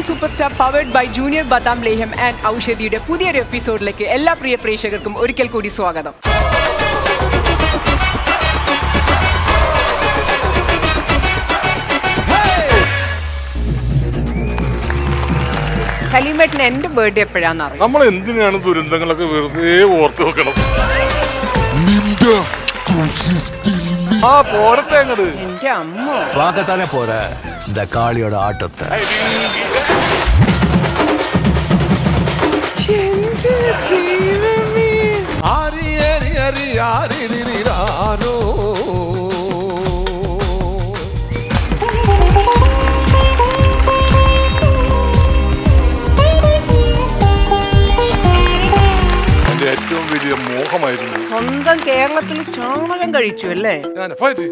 Super star powered by junior ബദാം ലേഹം and ഔഷധിയുടെ പുതിയൊരു എപ്പിസോഡിലേക്ക് എല്ലാ പ്രിയ പ്രേക്ഷകർക്കും ഒരിക്കൽ കൂടി സ്വാഗതം സലീമേട്ടിന് എന്റെ ബർത്ത്ഡേ എപ്പോഴാന്ന് അറിയാം നമ്മൾ എന്തിനാണ് ദുരന്തങ്ങളൊക്കെ വെറുതെ ഓർത്ത് വെക്കണം നിന്റെ തുഷിസ്തിൽ നീ ആ പോരട്ടെ അങ്ങട് എന്റെ അമ്മ பார்க்கத்தானே போற இந்த காளியோட ஆட்டத்தை എന്റെ ദൈവമേ. ആരി ഏരി അരി ആരി നിരിരാരോ എന്റെ ഏറ്റവും വലിയ മോഹമായിരുന്നു സ്വന്തം കേരളത്തിൽ ചാണകം കഴിച്ചു അല്ലേ ഞാൻ ഫൈറ്റ്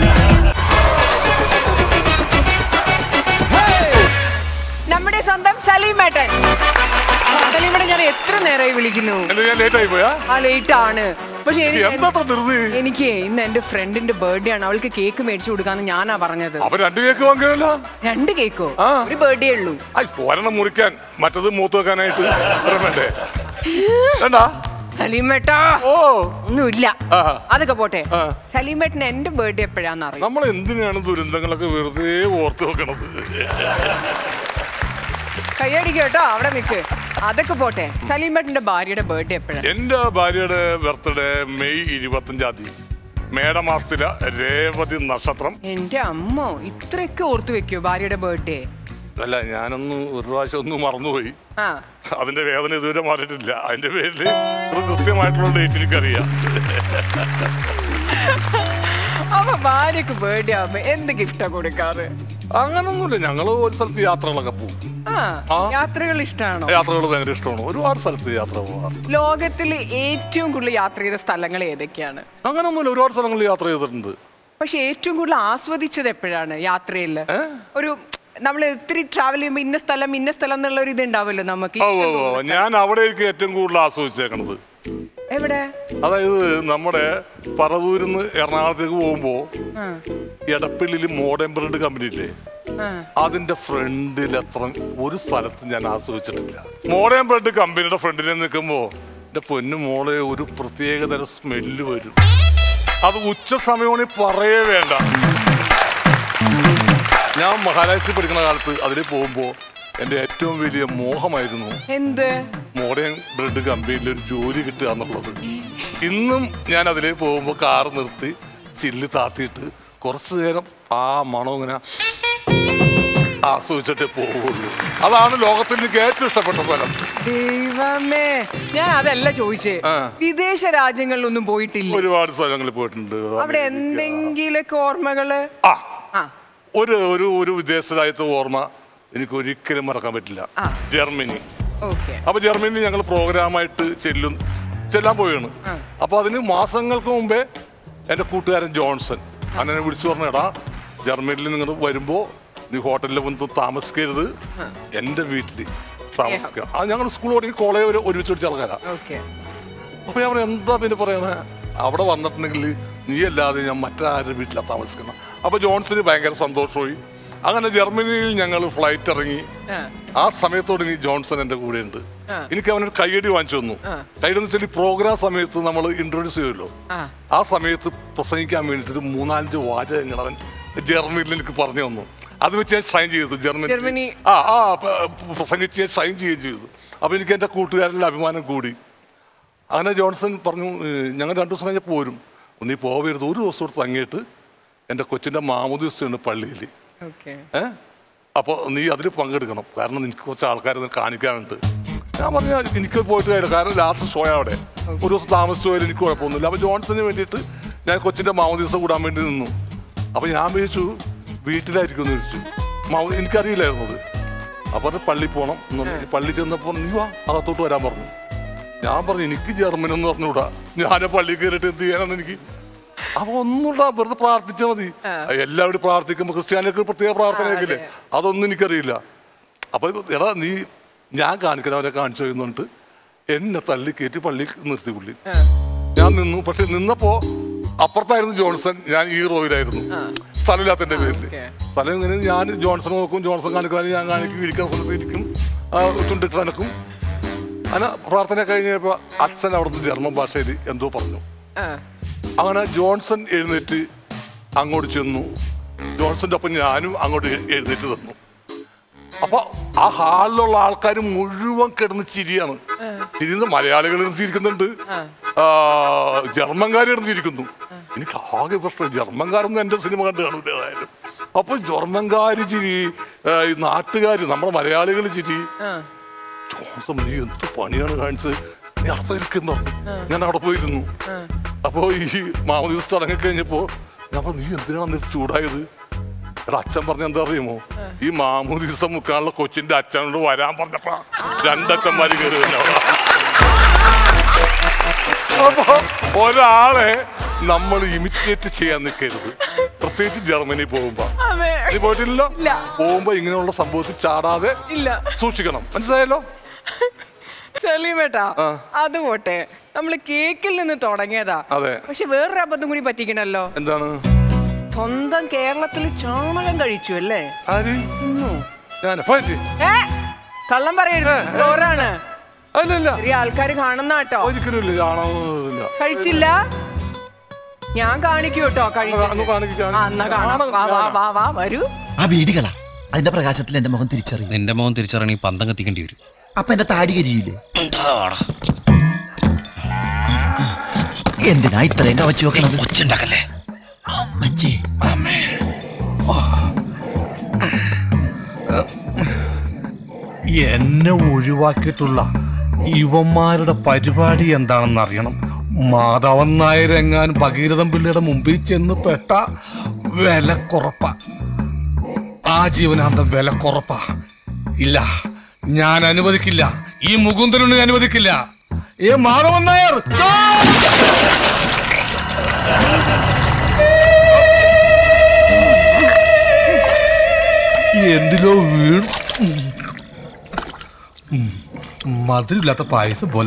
നമ്മുടെ സ്വന്തം സലീമേട്ടൻ സലീമേട്ടൻ ഞാൻ എത്ര നേരമായി വിളിക്കുന്നു എന്താ ഞാൻ ലേറ്റ് ആയി പോയാ ആ ലേറ്റ് ആണ് പക്ഷെ എനിക്ക് എന്താ അത്ര ധൃതി എനിക്ക് ഇന്ന് എന്റെ ഫ്രണ്ടിന്റെ ബർത്ത്ഡേ ആണ് അവൾക്ക് കേക്ക് മേടിച്ചു കൊടുക്കാന്ന് ഞാനാ പറഞ്ഞത് അപ്പൊ രണ്ട് കേക്ക് വാങ്ങിയല്ലോ രണ്ട് കേക്കോ ആ. ഒരു ബർത്ത്ഡേ ഉള്ളൂ ഐ ഒരെണ്ണം മുറിക്കാൻ മറ്റത് മൂത്ത് വെക്കാനായിട്ട് ഒരെണ്ണം വേണ്ടേ വേണ്ടാ സലീമേട്ടാ ഓ ഒന്നുമില്ല ആ. അതൊക്കെ പോട്ടെ ആ. സലീമേട്ടന് എന്റെ ബർത്ത്ഡേ എപ്പോഴാന്ന് അറിയാം നമ്മൾ എന്തിനാണ് ദുരന്തങ്ങളൊക്കെ വെറുതെ ഓർത്ത് വെക്കണത് കയ്യടിക്കുക കേട്ടോ അവിടെ നിക്ക് അതൊക്കെ പോട്ടെ സലീമേട്ടന്റെ ഭാര്യയുടെ ബർത്ത്ഡേ എപ്പോഴാണ് എന്റെ ഭാര്യയുടെ ബർത്ത്ഡേ മെയ് ഇരുപത്തഞ്ചാം തീയതി മേടമാസത്തിലെ രേവതി നക്ഷത്രം എന്റെ അമ്മ ഇത്രയൊക്കെ ഓർത്തു വെക്കോ ഭാര്യയുടെ ബർത്ത്ഡേ അല്ല ഞാനൊന്ന് ഒരു പ്രാവശ്യം ഒന്ന് മറന്നുപോയി ആ അതിന്റെ വേദന ഇതുവരെ മാറിയിട്ടില്ല അതിന്റെ പേരിൽ ഒരു കൃത്യമായിട്ടുള്ള ഡേറ്റ് എനിക്കറിയാം അപ്പൊ ഭാര്യക്ക് ബർത്ത്ഡേ ആവുമ്പോ എന്ത് ഗിഫ്റ്റാ കൊടുക്കാറ് അങ്ങനൊന്നുമില്ല ഞങ്ങൾ ഒരു സ്ഥലത്ത് യാത്രകളൊക്കെ പോകും ആ ആ. യാത്രകൾ ഇഷ്ടമാണോ യാത്രകൾ ഭയങ്കര ഇഷ്ടമാണ് ഒരുപാട് സ്ഥലത്ത് യാത്ര പോകാറ് ലോകത്തിൽ ഏറ്റവും കൂടുതൽ യാത്ര ചെയ്ത സ്ഥലങ്ങൾ ഏതൊക്കെയാണ് അങ്ങനൊന്നുമില്ല ഒരുപാട് സ്ഥലങ്ങളിൽ യാത്ര ചെയ്തിട്ടുണ്ട് പക്ഷെ ഏറ്റവും കൂടുതൽ ആസ്വദിച്ചത് എപ്പോഴാണ് യാത്രയിൽ ഒരു നമ്മൾ ഒത്തിരി ട്രാവൽ ചെയ്യുമ്പോൾ ഇന്ന സ്ഥലം ഇന്ന സ്ഥലം എന്നുള്ള ഒരു ഇത് ഉണ്ടാവല്ലോ നമുക്ക് ഓ ഓ ഓ ഞാൻ അവിടേക്ക് ഏറ്റവും കൂടുതൽ ആസ്വദിച്ചേക്കണത് എവിടെ അതായത് നമ്മുടെ പറവൂരിൽ നിന്ന് എറണാകുളത്തേക്ക് പോകുമ്പോൾ ആ, എടപ്പള്ളിയിൽ മോഡേൺ ബ്രെഡ് കമ്പനി ഇല്ലേ ആ. അതിന്റെ ഫ്രണ്ടിൽ അത്ര ഒരു സ്ഥലത്ത് ഞാൻ ആസ്വദിച്ചിട്ടില്ല മോഡേൺ ബ്രെഡ് കമ്പനിയുടെ ഫ്രണ്ടിൽ നിൽക്കുമ്പോ എന്റെ പൊന്നു മോളെ ഒരു പ്രത്യേകതരം സ്മെല്ല് വരും അത് ഉച്ച സമയമാണ് പറയേ വേണ്ട ഞാൻ മഹാരാഷ്ട്രയിൽ പഠിക്കുന്ന കാലത്ത് അതിൽ പോകുമ്പോൾ എൻ്റെ ഏറ്റവും വലിയ മോഹമായിരുന്നു എന്ത് മോഡേൺ ബ്രെഡ് കമ്പനിയിൽ ഒരു ജോലി കിട്ടുക എന്നുള്ളത് ഇന്നും ഞാൻ അതിലേക്ക് പോകുമ്പോൾ കാർ നിർത്തി ചില്ല് താത്തിയിട്ട് കുറച്ചു നേരം ആ മണം ഇങ്ങനെ ആസ്വദിച്ചിട്ടേ പോവുള്ളൂ അതാണ് ലോകത്തിൽ എനിക്ക് ഏറ്റവും ഇഷ്ടപ്പെട്ട സ്ഥലം ദൈവമേ ഞാൻ അതല്ല ചോദിച്ചേ ആ. വിദേശ രാജ്യങ്ങളിലൊന്നും പോയിട്ടില്ല ഒരുപാട് സ്ഥലങ്ങളിൽ പോയിട്ടുണ്ട് അവിടെ എന്തെങ്കിലൊക്കെ ഓർമ്മകള് ആ ആ ഒരു ഒരു ഒരു വിദേശ രാജ്യത്തെ ഓർമ്മ എനിക്ക് ഒരിക്കലും മറക്കാൻ പറ്റില്ല ആ. ജർമ്മനി ഓക്കെ അപ്പൊ ജർമ്മനിയിൽ ഞങ്ങൾ പ്രോഗ്രാമായിട്ട് ചെല്ലും ചെല്ലാൻ പോവുകയാണ് അപ്പൊ അതിന് മാസങ്ങൾക്ക് മുമ്പേ എൻ്റെ കൂട്ടുകാരൻ ജോൺസൺ അങ്ങനെ വിളിച്ചു പറഞ്ഞ എടാ ജർമ്മനിയിൽ നിങ്ങൾ വരുമ്പോ നീ ഹോട്ടലിൽ വന്ന് താമസിക്കരുത് എൻ്റെ വീട്ടിൽ താമസിക്കാം അത് ഞങ്ങൾ സ്കൂൾ തുടങ്ങി കോളേജ് വരെ ഒരുമിച്ച് പഠിച്ച ആൾക്കാരാ ഓക്കെ അപ്പൊ ഞാൻ പറഞ്ഞു എന്താ പിന്നെ പറയണേ അവിടെ വന്നിട്ടുണ്ടെങ്കിൽ നീ അല്ലാതെ ഞാൻ മറ്റാരുടെ വീട്ടിലാണ് താമസിക്കണം അപ്പൊ ജോൺസന് ഭയങ്കര സന്തോഷമായി അങ്ങനെ ജർമ്മനിയിൽ ഞങ്ങൾ ഫ്ലൈറ്റ് ഇറങ്ങി ആ സമയത്ത് തുടങ്ങി ജോൺസൺ എന്റെ കൂടെ ഉണ്ട് ആ. എനിക്ക് അവനൊരു കയ്യടി വാങ്ങിച്ചു തന്നു കയ്യടി എന്ന് വെച്ചാൽ ഈ പ്രോഗ്രാം സമയത്ത് നമ്മൾ ഇൻട്രൊഡ്യൂസ് ചെയ്യുമല്ലോ ആ ആ സമയത്ത് പ്രസംഗിക്കാൻ വേണ്ടിയിട്ട് ഒരു മൂന്നാലഞ്ച് വാചകങ്ങൾ അവൻ ജർമ്മനിയിൽ എനിക്ക് പറഞ്ഞു തന്നു അത് വെച്ച് ഞാൻ സൈൻ ചെയ്തു ജർമ്മനി ജർമ്മനി. ആ ആ പ- പ്രസംഗിച്ച് ഞാൻ സൈൻ ചെയ്യുകയും ചെയ്തു അപ്പൊ എനിക്ക് എന്റെ കൂട്ടുകാരൻ്റെ അഭിമാനം കൂടി അങ്ങനെ ജോൺസൺ പറഞ്ഞു "ഏഹ്, ഞങ്ങൾ രണ്ടു ദിവസം കഴിഞ്ഞ് പോരും നീ പോവരുത് ഒരു ദിവസം കൊടുത്ത് തങ്ങിയിട്ട് എൻ്റെ കൊച്ചിൻ്റെ മാമുദിവസമാണ് പള്ളിയിൽ ഓക്കെ ഏ അപ്പോൾ നീ അതിൽ പങ്കെടുക്കണം കാരണം നിനക്ക് കുറച്ച് ആൾക്കാരെ നിനക്ക് കാണിക്കാനുണ്ട് ഞാൻ പറഞ്ഞു എനിക്ക് പോയിട്ട് കാര്യമില്ല കാരണം ലാസ്റ്റ് ഷോ അവിടെ ഒരു ദിവസം താമസിച്ചു പോയാലും എനിക്ക് കുഴപ്പമൊന്നുമില്ല അപ്പോൾ ജോൺസന് വേണ്ടിയിട്ട് ഞാൻ കൊച്ചിൻ്റെ മാമുദിവസം കൂടാൻ വേണ്ടി നിന്നു അപ്പോൾ ഞാൻ വിചാരിച്ചു വീട്ടിലായിരിക്കും എന്ന് വിളിച്ചു മാമു എനിക്കറിയില്ലായിരുന്നു അത് അപ്പോൾ അത് പള്ളി പോകണം എന്ന് പറഞ്ഞു. പള്ളി ചെന്നപ്പോൾ നീ വാ അകത്തോട്ട് വരാൻ പറഞ്ഞു ഞാൻ പറഞ്ഞു എനിക്ക് ജർമ്മനി എന്ന് പറഞ്ഞുകൂടാ ഞാൻ പള്ളി കയറിയിട്ട് എന്ത് ചെയ്യാനാണ് എനിക്ക് അപ്പൊ ഒന്നുകൂടാ വെറുതെ പ്രാർത്ഥിച്ചാൽ മതി എല്ലാവരും പ്രാർത്ഥിക്കുമ്പോൾ ക്രിസ്ത്യാനികൾക്ക് പ്രത്യേക പ്രാർത്ഥനയൊക്കെ അതൊന്നും എനിക്കറിയില്ല അപ്പൊ ഇത് എടാ നീ ഞാൻ കാണിക്കുന്നവരെ കാണിച്ചു കഴിഞ്ഞിട്ട് എന്നെ തള്ളി കയറ്റി പള്ളി നിർത്തി പുള്ളി ഞാൻ നിന്നു പക്ഷെ നിന്നപ്പോ അപ്പുറത്തായിരുന്നു ജോൺസൺ ഞാൻ ഈ റോയിലായിരുന്നു സ്ഥലമില്ലാത്തതിന്റെ പേരിൽ Okay. സ്ഥലം ഇങ്ങനെ ഞാൻ ജോൺസൺ നോക്കും ജോൺസൺ കാണിക്കാൻ ഞാൻ കാണിക്കും ഇരിക്കുന്ന സ്ഥലത്ത് ഇരിക്കും ആ, ചുണ്ടിട്ട് അനക്കും അങ്ങനെ പ്രാർത്ഥന കഴിഞ്ഞപ്പോൾ അച്ഛൻ അവിടുന്ന് ജർമ്മൻ ഭാഷയിൽ എന്തോ പറഞ്ഞു ആ. അങ്ങനെ ജോൺസൺ എഴുന്നേറ്റ് അങ്ങോട്ട് ചെന്നു ജോൺസന്റെ ഒപ്പം ഞാനും അങ്ങോട്ട് എ- എഴുന്നേറ്റ് തന്നു അപ്പൊ ആ ഹാളിലുള്ള ആൾക്കാർ മുഴുവൻ കിടന്ന് ചിരിയാണ് ചിരിന്ന് മലയാളികൾ ഇരുന്ന് ചിരിക്കുന്നുണ്ട് ആ, ജർമ്മൻകാർ ഇരുന്ന് ചിരിക്കുന്നു എനിക്ക് ആകെ പ്രശ്നം ജർമ്മൻകാരൊന്നും എന്റെ സിനിമ കണ്ട് കാണൂല ഏതായാലും അപ്പൊ ജർമ്മൻകാര് ചിരി ആ, ഈ നാട്ടുകാര് നമ്മുടെ മലയാളികൾ ചിരി ജോൺസൺ നീ എന്ത് പണിയാണ് കാണിച്ചത് നീ അവിടെ ഇരിക്കുന്നു ഞാൻ അവിടെ പോയിരുന്നു അപ്പോ ഈ മാമോദീസ് ചടങ്ങ് കഴിഞ്ഞപ്പോ ഞാൻ പറഞ്ഞു നീ എന്തിനാണ് അന്ന് ചൂടായത് എടാ അച്ഛൻ പറഞ്ഞ എന്താ അറിയുമോ ഈ മാമോദീസ മുക്കാനുള്ള കൊച്ചിന്റെ അച്ഛനോട് വരാൻ പറഞ്ഞപ്പോ രണ്ടച്ഛന്മാര് കയറി വന്നു അവിടെ. അപ്പൊ ഒരാളെ നമ്മൾ ഇമിറ്റേറ്റ് ചെയ്യാൻ നിൽക്കരുത് പ്രത്യേകിച്ച് ജർമ്മനി പോകുമ്പോ അതെ. നീ പോയിട്ടില്ലല്ലോ ഇല്ല. പോകുമ്പോ ഇങ്ങനെയുള്ള സംഭവത്തിൽ ചാടാതെ ഇല്ല സൂക്ഷിക്കണം മനസ്സിലായല്ലോ സലീമേട്ടാ ആ. അത് പോട്ടെ നമ്മള് കേക്കിൽ നിന്ന് തുടങ്ങിയതാ അതെ. പക്ഷെ വേറൊരു അബദ്ധം കൂടി പറ്റിക്കണല്ലോ എന്താണ് സ്വന്തം കേരളത്തിൽ ചാണകം കഴിച്ചു അല്ലേ ആര് തിന്നു. ഞാൻ പോയിട്ട് ഏ കള്ളം പറയരുത് ഫ്ലോറാണ് അല്ലല്ല ചെറിയ ആൾക്കാർ കാണുന്ന കേട്ടോ ഒരിക്കലും ഇല്ല കാണാവുന്നതില്ല കഴിച്ചില്ല ഞാൻ കാണിക്കൂ കേട്ടോ കഴിച്ചു ഒന്ന് കാണിക്ക്, കാണിക്ക്. ആ, എന്നാ കാണാം വാ വാ വാ വാ വരൂ ആ ബീഡികളാ അതിന്റെ പ്രകാശത്തിൽ എന്റെ മുഖം തിരിച്ചറിയും നിന്റെ മോൻ തിരിച്ചറിയണി പന്തം കത്തിക്കേണ്ടി വരും അപ്പൊ എന്റെ താടി കരിയില്ലേ എന്തിനാ ഇത്രയും കവച്ചു വെക്കണത് ഒച്ചുണ്ടാക്കല്ലേ അമ്മച്ചി എന്നെ ഒഴിവാക്കിയിട്ടുള്ള ഇവന്മാരുടെ പരിപാടി എന്താണെന്ന് അറിയണം മാധവൻ നായരെങ്ങാൻ ഭഗീരഥൻ പിള്ളയുടെ മുമ്പിൽ ചെന്ന് പെട്ട വില കുറപ്പ ആ ജീവനാന്തം വില കുറപ്പ ഇല്ല ഞാൻ അനുവദിക്കില്ല ഈ മുകുന്ദനുണ്ണി അനുവദിക്കില്ല ഏ മാധവൻ നായർ ചോ! എന്തിലോ വീണു മധുരമില്ലാത്ത പായസം പോലെ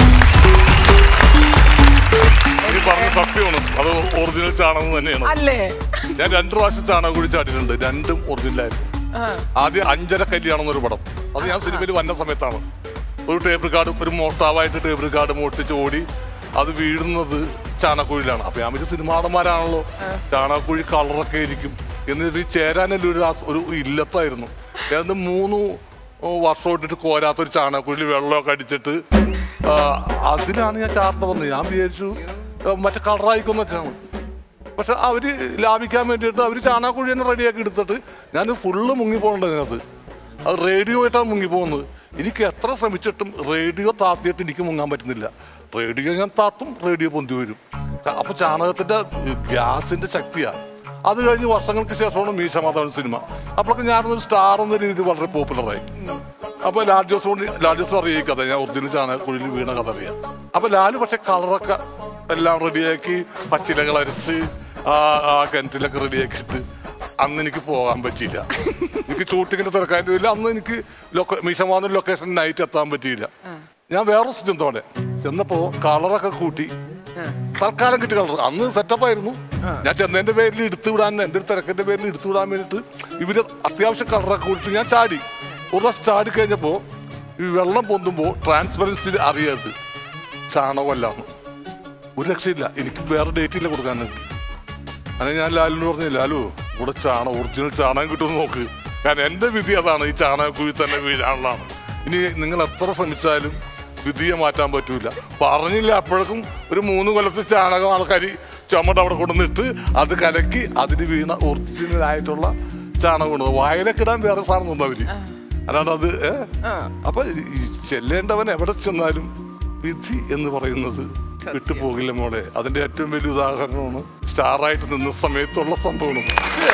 നീ പറഞ്ഞ സത്യമാണ് അത് ഒറിജിനൽ ചാണകം തന്നെയാണ് അല്ലേ ഞാൻ രണ്ടു പ്രാവശ്യം ചാണകം കുഴി ചാടിയിട്ടുണ്ട് രണ്ടും ഒറിജിനലായിരുന്നു ആ. ആദ്യം അഞ്ചര കല്യാണം എന്നൊരു പടം അത് ഞാൻ സിനിമയിൽ വന്ന സമയത്താണ് ഒരു ടേബിൾ കാർഡും ഒരു മോട്ടാവായിട്ട് ടേബിൾ കാർഡ് മോട്ടിച്ച് ഓടി അത് വീഴുന്നത് ചാണകക്കുഴിയിലാണ് അപ്പൊ ഞാൻ വെച്ച സിനിമാടന്മാരാണല്ലോ ചാണകക്കുഴി കളറൊക്കെ ആയിരിക്കും എന്നിട്ട് ഈ ചേരാനല്ല ഒരു ആസ്- ഒരു ഇല്ലത്തായിരുന്നു ഏതാണ്ട് മൂന്ന് വർഷം ഇട്ടിട്ട് കോരാത്തൊരു ചാണകക്കുഴിയിൽ വെള്ളമൊക്കെ അടിച്ചിട്ട് ആ, അതിനാണ് ഞാൻ ചാർട്ട് വന്നത് ഞാൻ വിചാരിച്ചു ആ, മറ്റേ കളറായിക്കൊന്ന് വെച്ചാണ് പക്ഷെ അവര് ലാഭിക്കാൻ വേണ്ടിയിട്ട് അവര് ചാണകക്കുഴി തന്നെ റെഡിയാക്കി എടുത്തിട്ട് ഞാൻ ഫുള്ള് മുങ്ങി പോകുന്നുണ്ട് അതിനകത്ത് അത് റേഡിയോ ആയിട്ടാണ് മുങ്ങി പോകുന്നത് എനിക്ക് എത്ര ശ്രമിച്ചിട്ടും റേഡിയോ താത്തിയിട്ട് എനിക്ക് മുങ്ങാൻ പറ്റുന്നില്ല റേഡിയോ ഞാൻ താത്തും റേഡിയോ പൊന്തി വരും അപ്പൊ ചാണകത്തിന്റെ ഗ്യാസിന്റെ ശക്തിയാ അത് കഴിഞ്ഞ് വർഷങ്ങൾക്ക് ശേഷമാണ് മീശ മാധവൻ സിനിമ അപ്പോഴൊക്കെ ഞാനൊരു സ്റ്റാർ എന്ന രീതിയിൽ വളരെ പോപ്പുലറായി അപ്പൊ ലാൽ ജോസ് കൊണ്ട് ലാൽ ജോസ് അറിയാം ഈ കഥ ഞാൻ ഒറിജിനൽ ചാണകക്കുഴിയിൽ വീണ കഥ അറിയാം അപ്പൊ ലാല് പക്ഷെ കളറൊക്കെ എല്ലാം റെഡിയാക്കി പച്ചിലകൾ അരച്ച് ആ ആ കിണറ്റിലൊക്കെ റെഡിയാക്കിയിട്ട് അന്ന് എനിക്ക് പോകാൻ പറ്റിയില്ല എനിക്ക് ഷൂട്ടിങ്ങിന്റെ തിരക്കാൻ്റെ ഇല്ല അന്ന് എനിക്ക് ലൊക്ക മീശമാന്ന ലൊക്കേഷൻ നൈറ്റ് എത്താൻ പറ്റിയില്ല ഞാൻ വേറെ ചെന്നോടെ ചെന്നപ്പോ കളറൊക്കെ കൂട്ടി തൽക്കാലം കിട്ടിയ കളർ അന്ന് സെറ്റപ്പ് ആയിരുന്നു ഞാൻ ചെന്നതിന്റെ പേരിൽ എടുത്തു വിടാൻ എന്റെ ഒരു തിരക്കിന്റെ പേരിൽ എടുത്തു വിടാൻ വേണ്ടിയിട്ട് ഇവര് അത്യാവശ്യം കളറൊക്കെ കൂട്ടി ഞാൻ ചാടി ഒരു പ്രാവശ്യം ചാടി കഴിഞ്ഞപ്പോ ഈ വെള്ളം പൊന്തുമ്പോ ട്രാൻസ്പെറൻസി അറിയാത് ചാണകമല്ലാന്ന് ഒരു രക്ഷയില്ല എനിക്ക് വേറെ ഡേറ്റ് ഇല്ല കൊടുക്കാനായിട്ട് അങ്ങനെ ഞാൻ ലാലിനോട് പറഞ്ഞു ലാലു ഇവിടെ ചാണകം ഒറിജിനൽ ചാണകം കിട്ടുമെന്ന് നോക്ക് കാരണം എന്റെ വിധി അതാണ് ഈ ചാണകക്കുഴി തന്നെ വീഴാനുള്ളതാണ് ഇനി നിങ്ങൾ എത്ര ശ്രമിച്ചാലും വിധിയെ മാറ്റാൻ പറ്റൂല പറഞ്ഞില്ല അപ്പോഴേക്കും ഒരു മൂന്ന് കൊല്ലത്തെ ചാണകം ആൾക്കാർ ചുമട് അവിടെ കൊണ്ടുവന്നിട്ട് അത് കലക്കി അതിന് വീണ ഒറിജിനൽ ആയിട്ടുള്ള ചാണകമാണ് വായലക്കിടാൻ വേറെ സാധനം തന്നു അവര് അല്ലാണ്ട് അത് ഏ? അപ്പൊ ഈ ചെല്ലേണ്ടവൻ എവിടെ ചെന്നാലും വിധി എന്ന് പറയുന്നത് വിട്ടുപോകില്ല മോളെ അതിന്റെ ഏറ്റവും വലിയ ഉദാഹരണമാണ് സ്റ്റാറായിട്ട് നിന്ന സമയത്തുള്ള സംഭവം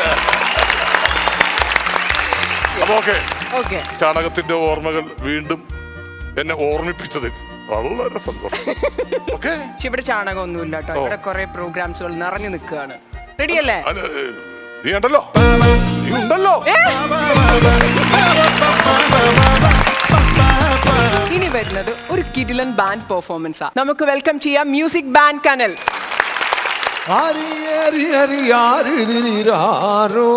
അപ്പൊ ഓക്കെ ഓക്കെ ചാണകത്തിന്റെ ഓർമ്മകൾ വീണ്ടും എന്നെ ഓർമ്മിപ്പിച്ചത് വളരെ സന്തോഷം ഓക്കെ പക്ഷെ ഇവിടെ ചാണകമൊന്നുമില്ല കേട്ടോ ഇവിടെ കുറെ പ്രോഗ്രാംസുകൾ നിറഞ്ഞു നിൽക്കുകയാണ് റെഡി അല്ലേ നീ ഉണ്ടല്ലോ നീ ഉണ്ടല്ലോ ഇനി വരുന്നത് ഒരു കിഡിലൻ ബാൻഡ് പെർഫോമൻസാ നമുക്ക് വെൽക്കം ചെയ്യാം മ്യൂസിക് ബാൻഡ് കനൽ ഹരി ഹരി ഹരി ആരിതിരാരോ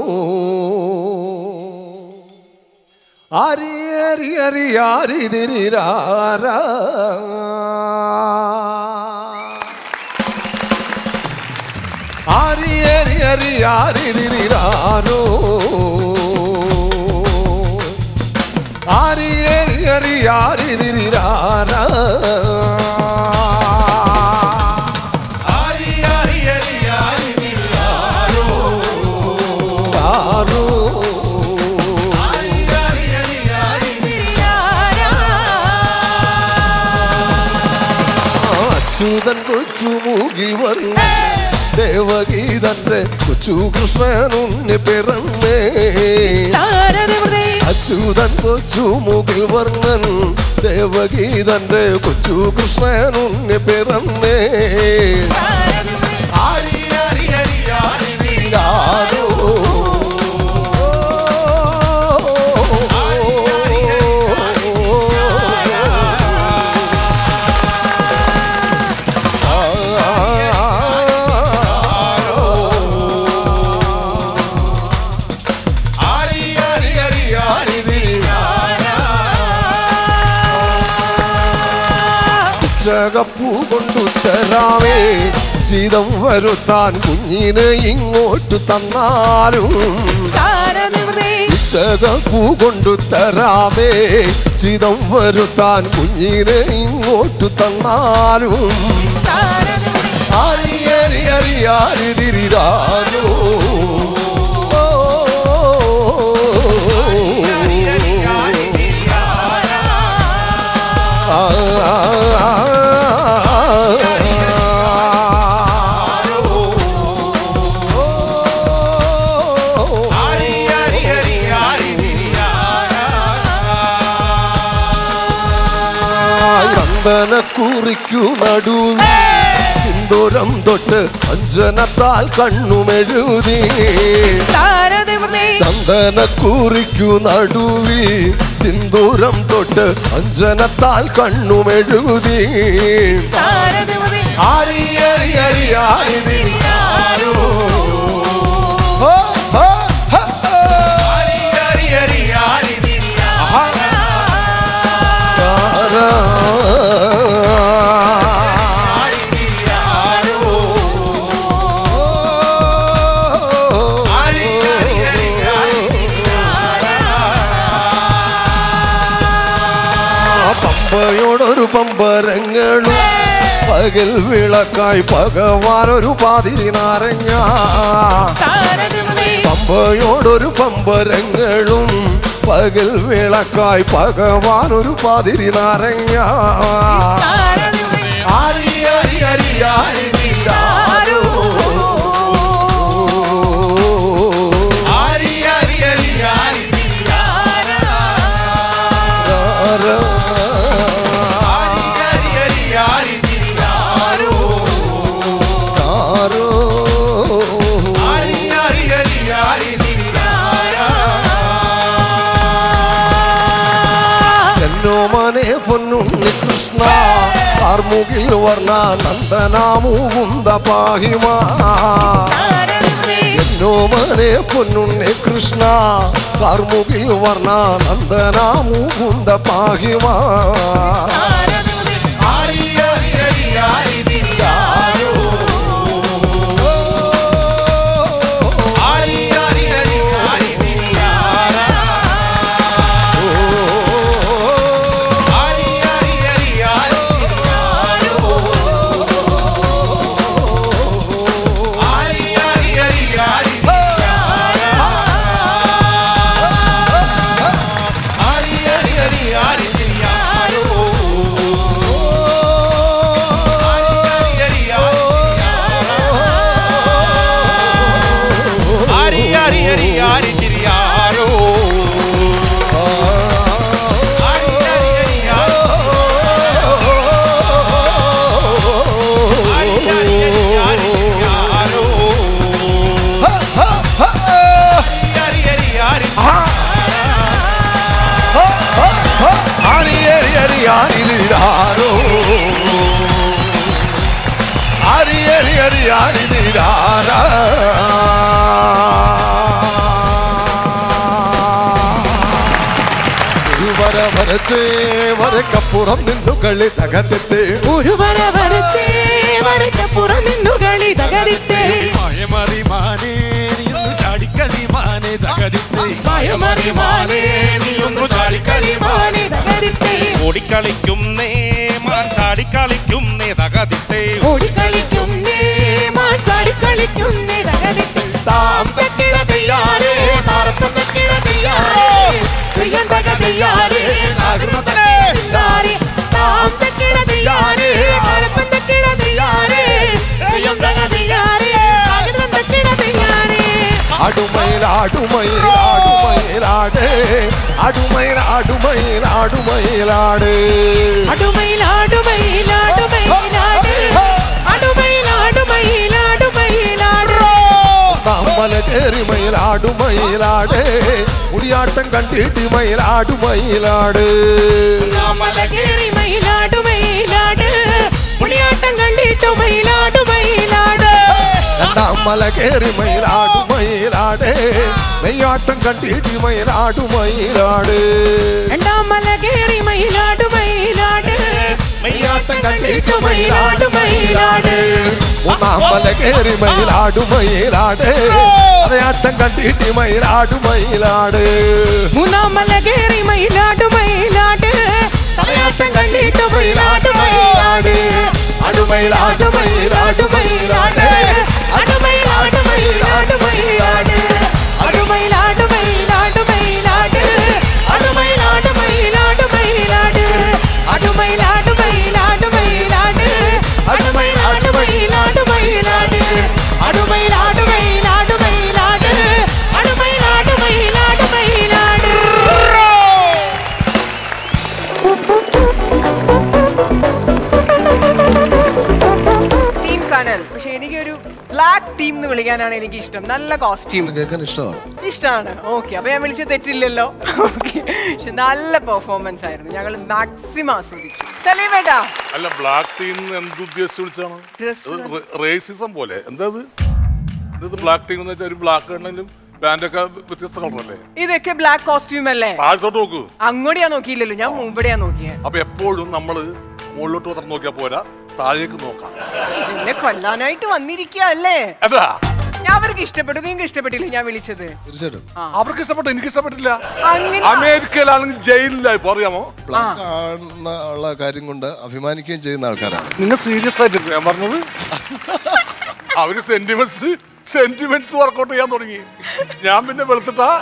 ഹരി ഹരി ഹരി ആരിതിരാരാ ഹരി ഹരി ഹരി ആരിതിരാരോ ഹരി ഹരി ഹരി ആരിതിരാരാ ആരോ അച്യുതൻ കൊച്ചു മൂകിൽ വന്നു ദേവഗീതന്റെ കൊച്ചു കൃഷ്ണനുണ്ണി പിറന്നേ അച്യുതൻ കൊച്ചു മുകിൽ വർണ്ണൻ ദേവഗീതന്റെ കൊച്ചു കൃഷ്ണനുണ്ണി പിറന്നേ ആരോ ചകപ്പൂ കൊണ്ടു തരാവേ ചിതം വരുത്താൻ കുഞ്ഞിനെ ഇങ്ങോട്ട് തന്നാലും ചകപ്പൂ കൊണ്ടു തരാവേ ചിതം വരുത്താൻ കുഞ്ഞിനെ ഇങ്ങോട്ട് തന്നാലും ആരി അരി അരി ആരി തിരിരാനോ ചന്ദന കുറിക്കു നടുവിൽ സിന്ദൂരം തൊട്ട് അഞ്ജനത്താൽ കണ്ണുമെഴുതി ചന്ദന കുറിക്കു നടുവിൽ സിന്ദൂരം തൊട്ട് അഞ്ജനത്താൽ കണ്ണുമെഴുതി ആരി അരി അരി ആരി തിരിയാരോ. ഹോ, ഹോ, ഹോ, ഹോ. ആരാ. പമ്പയോടൊരു പമ്പരങ്ങളും പകൽ വിളക്കായി ഭഗവാനൊരു പാതിരി നാരങ്ങ പമ്പയോടൊരു പമ്പരങ്ങളും പകൽ വിളക്കായി ഭഗവാനൊരു പാതിരി നാരങ്ങ ആരി ആരി ആരി ആരി നീരാരോ. ആരാ. ആരോ. എന്നോ മനെ പൊന്നുണ്ണി കൃഷ്ണ ആർമുകിൽ വർണ്ണ നന്ദനാമുകുന്ദ പാഹിമാ എന്നോ മനെ പൊന്നുണ്ണി കൃഷ്ണ കാർമുകിൽ വർണ്ണ നന്ദനാമുകുന്ദ പാഹിമാ ആരിയരിയാരോ ആരിയരി കൈയറിയാനി നീരാരാ വര വരച്ചേ വരക്കപ്പുറം നിന്നു കളി തകർത്തിട്ട് ഒരു വര വരച്ചേ വരക്കപ്പുറം നിന്നു കളി തകരിത്തേ മഴമറി മാനേ നീയൊന്നു ചാടിക്കളി മാനേ തകർത്തിട്ട് മയമറി മാനേ നീ ഒന്ന് ചാടിക്കളി മാനേ തകരിത്തേ ഓടിക്കളിക്കുന്നേ മാൻ ചാടിക്കളിക്കുന്നേ തകതിട്ടേ ഓടിക്കളിക്കുന്നേ മാച്ചാടിക്കളിക്കുന്നേ തകരിത്തേ താം തക്കിട തെയ്യാറേ താരത്തം തക്കിട തെയ്യാറേ തെയ്യം തക തെയ്യാറേ താകൃതം തെയ്യാറേ താം തക്കിട തെയ്യാറേ താരത്തം തക്കിട തെയ്യാറേ തെയ്യം തക തെയ്യാറേ താകൃതം തക്കിട തെയ്യാറേ അടുമയിൽ അടുമയിൽ അടുമയിലാട് അടുമയിൽ അടുമയിൽ അടുമയിലാട് അടുമയിലാടുമയിലാടുമയിലാട് അടുമയിലാടുമയിലാടുമയിലാട് നമ്മല കേറി മയിലാടുമയിലാട് മുടിയാട്ടം കണ്ടിട്ട് മയിലാടുമയിലാട് മലകേറി മയിലാടുമയിലാട് മുടിയാട്ടം കണ്ടിട്ടു മയിലാടുമയിലാട് നമ്മല കേറി മയിലാടുമയിലാട് നെയ്യാട്ടം കണ്ടിട്ട് മയിലാടുമയിലാട് രണ്ടാം മലകേറി മയിലാടുമയിലാട് നെയ്യാട്ടം കണ്ടിട്ടു മയിലാടുമയിലാട് മൂന്നാമല കേറി മയിലാടുമയിലാട് അറിയാട്ടം കണ്ടിട്ട് മയിലാടുമയിലാട് മൂന്നാം മലകേറി മയിലാടുമയിലാട് തലയാട്ടം കണ്ടിട്ടു മയിലാടുമയിലാട് അടുമയിലാടുമയിലാടുമയിലാട് അടുമയിലാടുമയിലാടുമയിലാട് അടുമയിലാടുമയിലാടുമയിലാട് അടുമയിലാടുമയിലാടുമയിലാട് അടുമയിലാടുമയിലാടുമയിലാട് അടുമയിലാടുമയിലാടുമയിലാട് അടുമയിലാടുമയിലാടുമയിലാട് അടുമയിലാടുമയിലാടുമയിലാട് ടീം കനൽ പക്ഷെ എനിക്കൊരു ബ്ലാക്ക് ടീം എന്ന് വിളിക്കാനാണ് എനിക്ക് ഇഷ്ടം നല്ല കോസ്റ്റ്യൂം കേൾക്കാൻ ഇഷ്ടമാണ് ഇഷ്ടമാണ് ഓക്കെ അപ്പൊ ഞാൻ വിളിച്ച തെറ്റില്ലല്ലോ ഓക്കെ പക്ഷെ നല്ല പെർഫോമൻസ് ആയിരുന്നു ഞങ്ങൾ മാക്സിമം ആസ്വദിച്ചു സലീമേട്ടാ അല്ല ബ്ലാക്ക് ടീം എന്തുദ്ദേശിച്ച് വിളിച്ചാണ് Dress. റേസിസം പോലെ എന്താ ഇത് ഇത് ബ്ലാക്ക് ടീം എന്ന് വെച്ചാൽ ഒരു ബ്ലാക്ക് ആണെങ്കിലും പാൻറ്റൊക്കെ വ്യത്യസ്ത കളറല്ലേ ഇതൊക്കെ ബ്ലാക്ക് കോസ്റ്റ്യൂം അല്ലേ താഴത്തോട്ട് നോക്കൂ അങ്ങോട്ട് ഞാൻ നോക്കിയില്ലല്ലോ ഞാൻ മുമ്പടെയാ നോക്കിയേ അപ്പൊ എപ്പോഴും നമ്മള് മുകളിലോട്ട് മാത്രം നോക്കിയാൽ പോരാ താഴേക്ക് നോക്കാം എന്നെ കൊല്ലാനായിട്ട് വന്നിരിക്കുക അല്ലേ അതാ ഞാൻ അവർക്ക് ഇഷ്ടപ്പെട്ടു നിങ്ങൾക്ക് ഇഷ്ടപ്പെട്ടില്ല ഞാൻ വിളിച്ചത് തീർച്ചയായിട്ടും അവർക്ക് ഇഷ്ടപ്പെട്ടു എനിക്ക് ഇഷ്ടപ്പെട്ടില്ല അങ്ങനെ അമേരിക്കയിലാണെങ്കിൽ ജയിലിലായി ഇപ്പൊ അറിയാമോ ബ്ലാക്ക് ആണെന്നുള്ള കാര്യം കൊണ്ട് അഭിമാനിക്കുകയും ചെയ്യുന്ന ആൾക്കാരാണ് നിങ്ങൾ സീരിയസ് ആയിട്ട് ഞാൻ പറഞ്ഞത് അവര് സെന്റിമെന്റ്സ് സെന്റിമെന്റ്സ് വർക്കൗട്ട് ചെയ്യാൻ തുടങ്ങി ഞാൻ പിന്നെ വെളുത്തിട്ടാ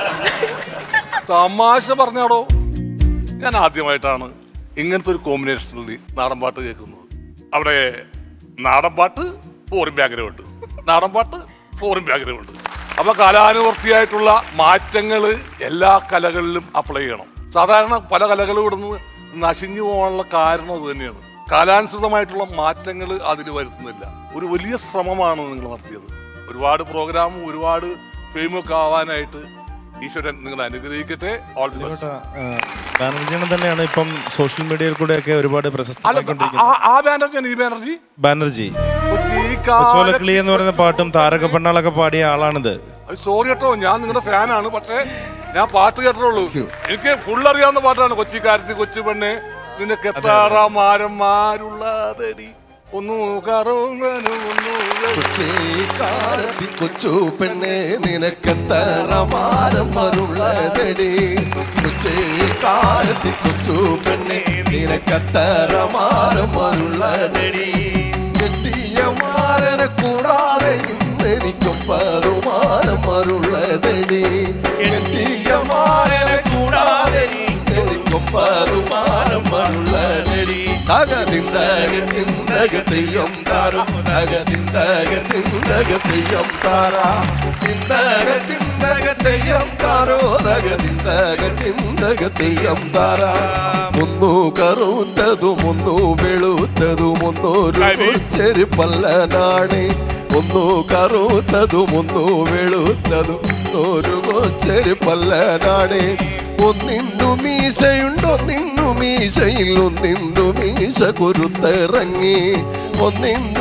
തമാശ പറഞ്ഞാടോ ഞാൻ ആദ്യമായിട്ടാണ് ഇങ്ങനത്തെ ഒരു കോമ്പിനേഷനിൽ നാടൻ പാട്ട് കേൾക്കുന്നത് അവിടെ നാടൻ പാട്ട് ഫോറിൻ ബാക്ക്ഗ്രൗണ്ട് നാടൻ പാട്ട് ഫോറിൻ ബാക്ക്ഗ്രൗണ്ട് അപ്പൊ കലാനുവർത്തിയായിട്ടുള്ള മാറ്റങ്ങൾ എല്ലാ കലകളിലും അപ്ലൈ ചെയ്യണം സാധാരണ പല കലകളും ഇവിടുന്ന് നശിഞ്ഞു പോകാനുള്ള കാരണം അത് തന്നെയാണ് കാലാനുസൃതമായിട്ടുള്ള മാറ്റങ്ങൾ അതിൽ വരുത്തുന്നില്ല ഒരു വലിയ ശ്രമമാണ് നിങ്ങൾ നടത്തിയത് ഒരുപാട് പ്രോഗ്രാമും ഒരുപാട് ഫെയിമൊക്കെ ആവാനായിട്ട് ഈശ്വരൻ നിങ്ങൾ അനുഗ്രഹിക്കട്ടെ ഓൾ ദി ബെസ്റ്റ് ബാനർജിനെ തന്നെയാണ് ഇപ്പം സോഷ്യൽ മീഡിയയിൽ കൂടെയൊക്കെ ഒരുപാട് അല്ല പ്രശസ്തമായിക്കൊണ്ടിരിക്കുന്നത് ആ- ആ ബാനർജി ഈ ബാനർജി ബാനർജി ഈ കൊച്ചോലക്കിളി എന്ന് പറയുന്ന പാട്ടും താരക പെണ്ണാളൊക്കെ പാടിയ ആളാണിത് സോറി കേട്ടോ ഞാൻ നിങ്ങളുടെ ഫാനാണ് പക്ഷേ ഞാൻ പാട്ട് കേട്ടിട്ടുള്ളൂ എനിക്ക് ഫുൾ അറിയാവുന്ന പാട്ടാണ് കൊച്ചിക്കാരത്തി കൊച്ചു പെണ്ണെ നിനക്ക് എത്താറ മാരന്മാരുള്ളതടി ഒന്നു കറങ്ങനു ഒന്നു കൊച്ചേക്കാരത്തി കൊച്ചു പെണ്ണെ നിനക്കെത്തറ മാരം മരുള്ളതടി കൊച്ചേക്കാരത്തി കൊച്ചു പെണ്ണെ നിനക്കെത്തറ മാരം മരുള്ളതടി കെട്ടിയ മാരനെ കൂടാതെ ഇന്നെനിക്കും പതുമാരം മരുള്ളതടി കെട്ടിയ മാരനെ കൂടാതെ ഇന്നെനിക്കും പതുമാരം മരുള്ളതടി തകതിന്തകത്തിന്തകത്തെയ്യം താരം തകതിന്തകത്തിന്തകത്തെയ്യം താരാ തിന്തകത്തിന്തകത്തെയ്യം താരോ തകതിന്തകത്തിന്തകത്തെയ്യം താരാ ഒന്നു കറുത്തതും ഒന്നു വെളുത്തതും ഒന്നൊരു ചെരുപ്പല്ലനാണ് ഒന്നു കറുത്തതും ഒന്നു വെളുത്തതും ഒന്നൊരു ചെരുപ്പല്ലനാണ് ഒന്നിന്നു മീശയുണ്ട് ഒന്നിന്നു മീശയിൽ ഒന്നിന്നു മീശ കുരുത്തിറങ്ങി ഒന്നിന്നു മീശ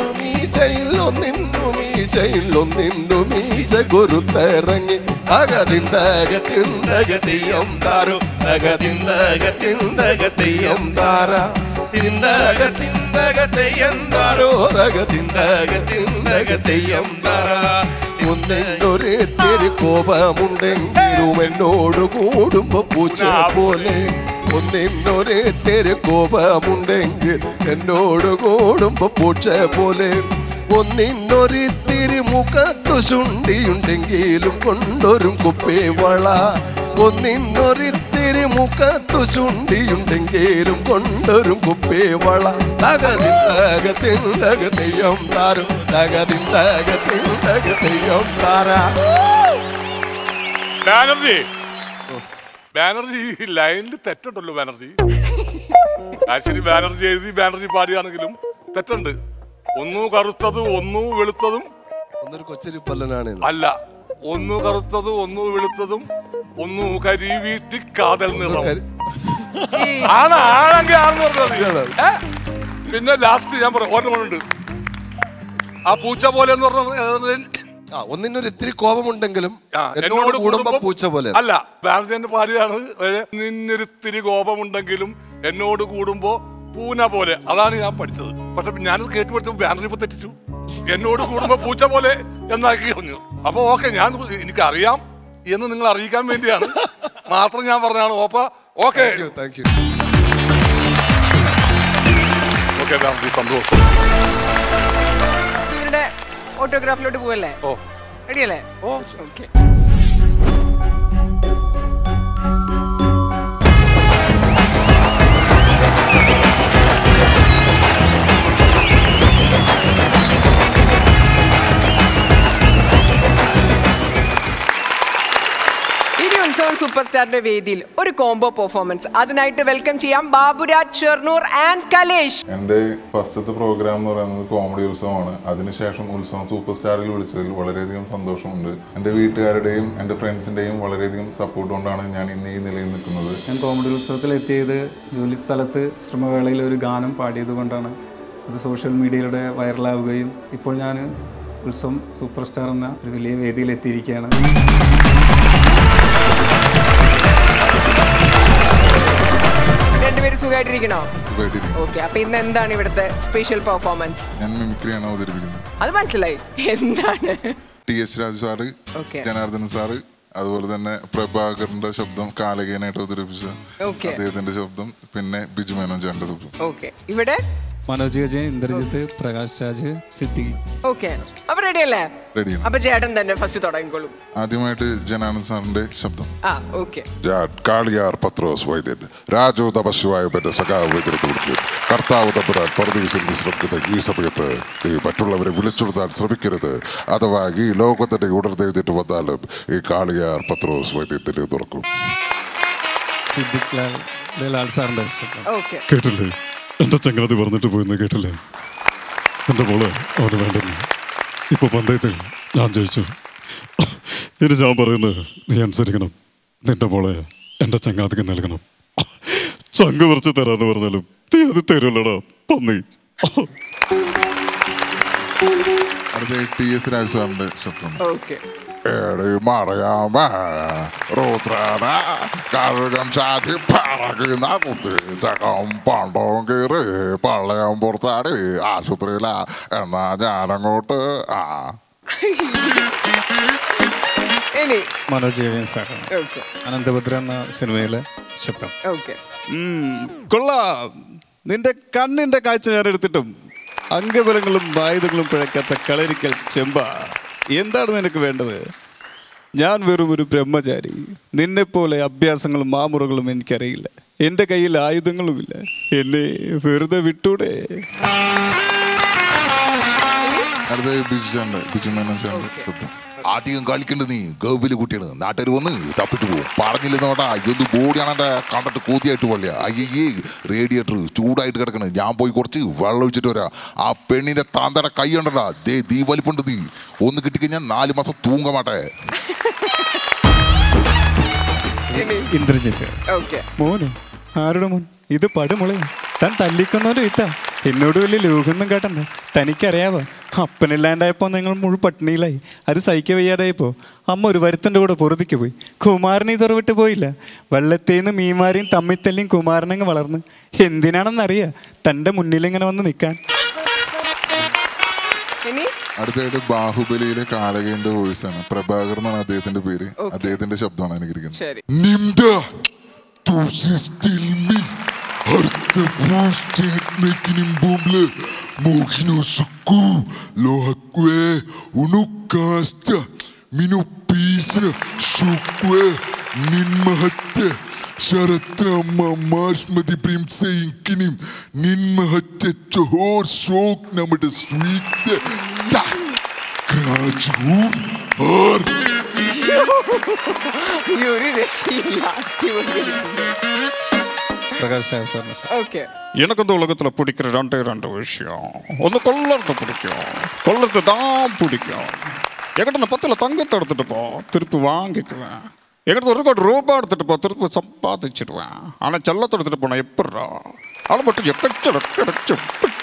മീശയിൽ ഒന്നിന്നു മീശയിൽ ഒന്നിന്നു മീശ കുരുത്തിറങ്ങി അകതിന്തകത്തിന്തകതിയം താരോ അകതിന്തകത്തിന്തകതിയം താര തിന്തകത്തിന്തകതെയ്യം താരോ അകതിന്തകത്തിന്തകതെയ്യം താര ഒന്നിനൊരു തിരി കോപമുണ്ടെങ്കിലും എന്നോട് കൂടുമ്പോ പൂച്ച പോലെ ഒന്നിനൊരു തിരി കോപമുണ്ടെങ്കിൽ എന്നോട് കൂടുമ്പോ പൂച്ച പോലെ ഒന്നിനൊരിത്തിരി മുഖത്തു ശുണ്ടിയുണ്ടെങ്കിലും കൊണ്ടൊരും കുപ്പി വള ഒന്നിനൊരിത്തിരി മുഖത്തു ശുണ്ടിയുണ്ടെങ്കിലും കൊണ്ടൊരും കുപ്പി വള തകതിന്തകത്തിന്തകതെയ്യം താരും തകതിന്തകത്തിന്തകതെയ്യം താരാ ബാനർജി ബാനർജി ഈ ലൈനിൽ തെറ്റുണ്ടല്ലോ ബാനർജി ആ ശരി ബാനർജി എഴുതി ബാനർജി പാടിയാണെങ്കിലും തെറ്റുണ്ട് ഒന്നു കറുത്തതും ഒന്നു വെളുത്തതും ഒന്നൊരു കൊച്ചരി പല്ലനാണ് അല്ല ഒന്നു കറുത്തതും ഒന്നു വെളുത്തതും ഒന്നു കരിവീട്ടി കാതൽ നിറം ആണ് ആണെങ്കിൽ ആണെന്ന് പറഞ്ഞത് ഏ? പിന്നെ ലാസ്റ്റ് ഞാൻ പറയാം ഓർമ്മയുണ്ട് ആ പൂച്ച പോലെ എന്ന് പറഞ്ഞത് ആ ഒന്നിനൊരു ഇത്തിരി കോപമുണ്ടെങ്കിലും ആ, എന്നോട് കൂടുമ്പോ പൂച്ച പോലെ അല്ല ബാലചന്ദ്രൻ പാടിയതാണ് ഒരു നിന്നൊരിത്തിരി കോപമുണ്ടെങ്കിലും എന്നോട് കൂടുമ്പോ പൂന പോലെ അതാണ് ഞാൻ പഠിച്ചത് പക്ഷെ ഞാനത് കേട്ട് പഠിച്ചപ്പോൾ ബാനർ ഇപ്പൊ തെറ്റിച്ചു എന്നോട് കൂടുമ്പോ പൂച്ച പോലെ എന്നാക്കി പറഞ്ഞു അപ്പൊ ഓക്കെ ഞാൻ എനിക്ക് അറിയാം എന്ന് നിങ്ങൾ അറിയിക്കാൻ വേണ്ടിയാണ് മാത്രം ഞാൻ പറഞ്ഞാണ് ഓപ്പ okay thank you okay Banerjee സന്തോഷം ഇവരുടെ ഓട്ടോഗ്രാഫിലോട്ട് പോവല്ലേ ഓ റെഡിയല്ലേ ഓ ഓക്കെ ഇനി ഉത്സവം സൂപ്പർ സ്റ്റാറിന്റെ വേദിയിൽ ഒരു കോംബോ പെർഫോമൻസ് അതിനായിട്ട് വെൽക്കം ചെയ്യാം ബാബുരാജ് ഷെർണൂർ ആൻഡ് കലേഷ് എൻ്റെ ഫസ്റ്റത്തെ പ്രോഗ്രാം എന്ന് പറയുന്നത് കോമഡി ഉത്സവമാണ് അതിനുശേഷം ഉത്സവം സൂപ്പർ സ്റ്റാറിൽ വിളിച്ചതിൽ വളരെയധികം സന്തോഷമുണ്ട് എൻ്റെ വീട്ടുകാരുടെയും എൻ്റെ ഫ്രണ്ട്സിൻ്റെയും വളരെയധികം സപ്പോർട്ട് കൊണ്ടാണ് ഞാൻ ഇന്ന് ഈ നിലയിൽ നിൽക്കുന്നത് ഞാൻ കോമഡി ഉത്സവത്തിൽ എത്തിയത് ജോലി സ്ഥലത്ത് ശ്രമവേളയിൽ ഒരു ഗാനം പാടിയത് കൊണ്ടാണ് അത് സോഷ്യൽ മീഡിയയിലൂടെ വൈറലാവുകയും ഇപ്പോൾ ഞാൻ ഉത്സവം സൂപ്പർ സ്റ്റാർ എന്ന ഒരു വലിയ വേദിയിൽ എത്തിയിരിക്കുകയാണ് രണ്ടുപേരും സുഖമായിട്ടിരിക്കണോ സുഖമായിട്ടിരിക്കുന്നു. ഓക്കെ അപ്പൊ ഇന്ന് എന്താണ് ഇവിടുത്തെ സ്പെഷ്യൽ പെർഫോമൻസ് ഞാൻ മിമിക്രിയാണ് അവതരിപ്പിക്കുന്നത് അത് മനസ്സിലായി എന്താണ് ടി എസ് രാജു സാറ് Okay. ജനാർദ്ദൻ സാറ് അതുപോലെ തന്നെ പ്രഭാകറിന്റെ ശബ്ദം കാലകേനായിട്ട് അവതരിപ്പിച്ച Okay. അദ്ദേഹത്തിന്റെ ശബ്ദം പിന്നെ ബിജു മേനോൻ ചേട്ടന്റെ ശബ്ദം ഓക്കെ ഇവിടെ മനോജ് അജയ് ഇന്ദ്രജിത്ത് പ്രകാശ് രാജ് സിദ്ദിഖ് ഓക്കെ അപ്പൊ റെഡി അല്ലേ റെഡിയാണ് അപ്പൊ ചേട്ടൻ തന്നെ ഫസ്റ്റ് തുടങ്ങിക്കോളും ആദ്യമായിട്ട് ജനാർദ്ദൻ സാറിന്റെ ശബ്ദം ആ ഓക്കെ ഞാൻ കാളിയാർ പത്രോസ് വൈദ്യൻ രാജു തപശിവായപ്പന്റെ സഖാവ് വൈദ്യത്തെ വിളിക്കും കർത്താവ് തമ്പുരാൻ പരദീസിൽ വിശ്രമിക്കുന്ന ഈ സമയത്ത് നീ മറ്റുള്ളവരെ വിളിച്ചുകൊടുത്താൻ ശ്രമിക്കരുത് അഥവാ ഈ ലോകത്തിന്റെ ഉണർന്നെഴുതിട്ട് വന്നാലും ഈ കാളിയാർ പത്രോസ് വൈദ്യത്തിന് തുറക്കും സിദ്ദിഖ് ലാൽ ലാൽ സാറിൻ്റെ ശബ്ദം ഓക്കെ കേട്ടില്ലേ എന്റെ ചങ്ങാതി പറഞ്ഞിട്ട് പോയെന്ന് കേട്ടില്ലേ എന്റെ മോള് അവന് വേണ്ടെന്ന് ഇപ്പൊ പന്തയത്തിൽ ഞാൻ ജയിച്ചു ഇനി ഞാൻ പറയുന്നത് നീ അനുസരിക്കണം നിന്റെ മോളെ എന്റെ ചങ്ങാതിക്ക് നൽകണം ചങ്ക് പറിച്ച് തരാന്ന് പറഞ്ഞാലും നീ അത് തരുമല്ലടാ പന്നി അടുത്ത ടി എസ് രാജു സാറിന്റെ ശബ്ദം ഓക്കെ എടി മറിയാമ റുദ്രന കഴുകം ചാറ്റി പറകുന്ന കുത്തി ചകം പണ്ടവും കീറി പള്ളയം പുറത്താടി ആശുപത്രിയില എന്നാ ഞാനങ്ങോട്ട് ആ ഇനി മനോജ് അജയൻ സാറാണ് ഓക്കെ അനന്തഭദ്ര എന്ന സിനിമയിലെ ശബ്ദം ഓക്കെ കൊള്ളാം നിന്റെ കണ്ണിന്റെ കാഴ്ച ഞാൻ എടുത്തിട്ടും അംഗബലങ്ങളും ആയുധങ്ങളും പിഴക്കാത്ത കളരിക്കൽ ചെമ്പ എന്താണ് നിനക്ക് വേണ്ടത് ഞാൻ വെറും ഒരു ബ്രഹ്മചാരി നിന്നെപ്പോലെ അഭ്യാസങ്ങളും മാമുറകളും എനിക്കറിയില്ല എൻ്റെ കയ്യിൽ ആയുധങ്ങളുമില്ല എന്നെ വെറുതെ വിട്ടൂടെ അടുത്ത ബിജു ചാണ്ട് ബിജു മേനോൻ ചാണ്ട് ശബ്ദം അധികം കളിക്കണ്ട നീ ഗവില് കുട്ടിയാണ് നാട്ടുകാർ വന്ന് തപ്പിട്ട് പോകും പറഞ്ഞില്ലെന്നോട്ടാ എന്ത് ബോഡിയാണ് എന്റെ കണ്ടിട്ട് കൂതിയായിട്ട് പൊള്ളിയ അയ്യേ റേഡിയേറ്റർ ചൂടായിട്ട് കിടക്കണ് ഞാൻ പോയി കുറച്ച് വെള്ളം ഒഴിച്ചിട്ട് വരാം ആ പെണ്ണിന്റെ താന്തയുടെ കൈ ഉണ്ടടാ ദേ ദീ വലിപ്പുണ്ട് നീ ഒന്ന് കിട്ടിക്കഴിഞ്ഞാൽ നാല് മാസം തൂങ്ങ മാട്ടെ ഇന്ദ്രജിത്ത് ഓക്കെ മോന് ആരുടെ മോൻ ഇത് പടുമുള താൻ തല്ലിക്കുന്നവന്റെ വിത്ത എന്നോട് വലിയ ലോകമൊന്നും കേട്ടണ്ട തനിക്കറിയാവോ അപ്പനില്ലാണ്ടായപ്പോൾ നിങ്ങൾ മുഴു പട്ടിണിയിലായി അത് സഹിക്ക വയ്യാതായപ്പോൾ അമ്മ ഒരു വരുത്തൻ്റെ കൂടെ പൊറുതിക്ക് പോയി കുമാരനെ തുറവിട്ട് പോയില്ല വെള്ളത്തേന്ന് മീമാരെയും തമ്മിത്തല്ലിയും കുമാരനങ്ങ് വളർന്ന് എന്തിനാണെന്നറിയാ തൻ്റെ മുന്നിലിങ്ങനെ വന്ന് നിൽക്കാൻ ഇനി അടുത്തായിട്ട് ബാഹുബലിയിലെ കാലകേന്റെ വോയിസ് ആണ് പ്രഭാകർ എന്നാണ് അദ്ദേഹത്തിന്റെ പേര് അദ്ദേഹത്തിന്റെ ശബ്ദമാണ് അനുകരിക്കുന്നത് ശരി Nimda, tu still me. Harta postet mekinin bumble. Mogino suku. Lohakwe. Unukasta. Minu pisa. Shukwe. Nin mahatte. Sharatrama മാഷ്മതി പ്രിംസയിക്കിനും നിന്മഹറ്റ ചോർ ഷോക്ക് നമ്മുടെ സ്വീറ്റ് ക്രാജൂർ ആർ ഈ ഒരു രക്ഷയില്ല പ്രകാശ് സാറിന് ഓക്കെ எனக்கு இந்த உலகத்தில் பிடிக்கிற ரெண்டே ரெண்டு விஷயம் ஒன்று கொள்ளறது பிடிக்கும் கொள்ளறது தான் பிடிக்கும் என்கிட்ட நான் பத்தில் தங்கத்தை எடுத்துட்டு போ திருப்பி வாங்கிக்குவேன் என்கிட்ட ஒரு கோடி ரூபாய் எடுத்துட்டு போ திருப்பி சம்பாதிச்சிடுவேன் ஆனால் செல்லத்தை எடுத்துட்டு போனா எப்படிடா அதை மட்டும் எக்கச்சட கிடைச்சு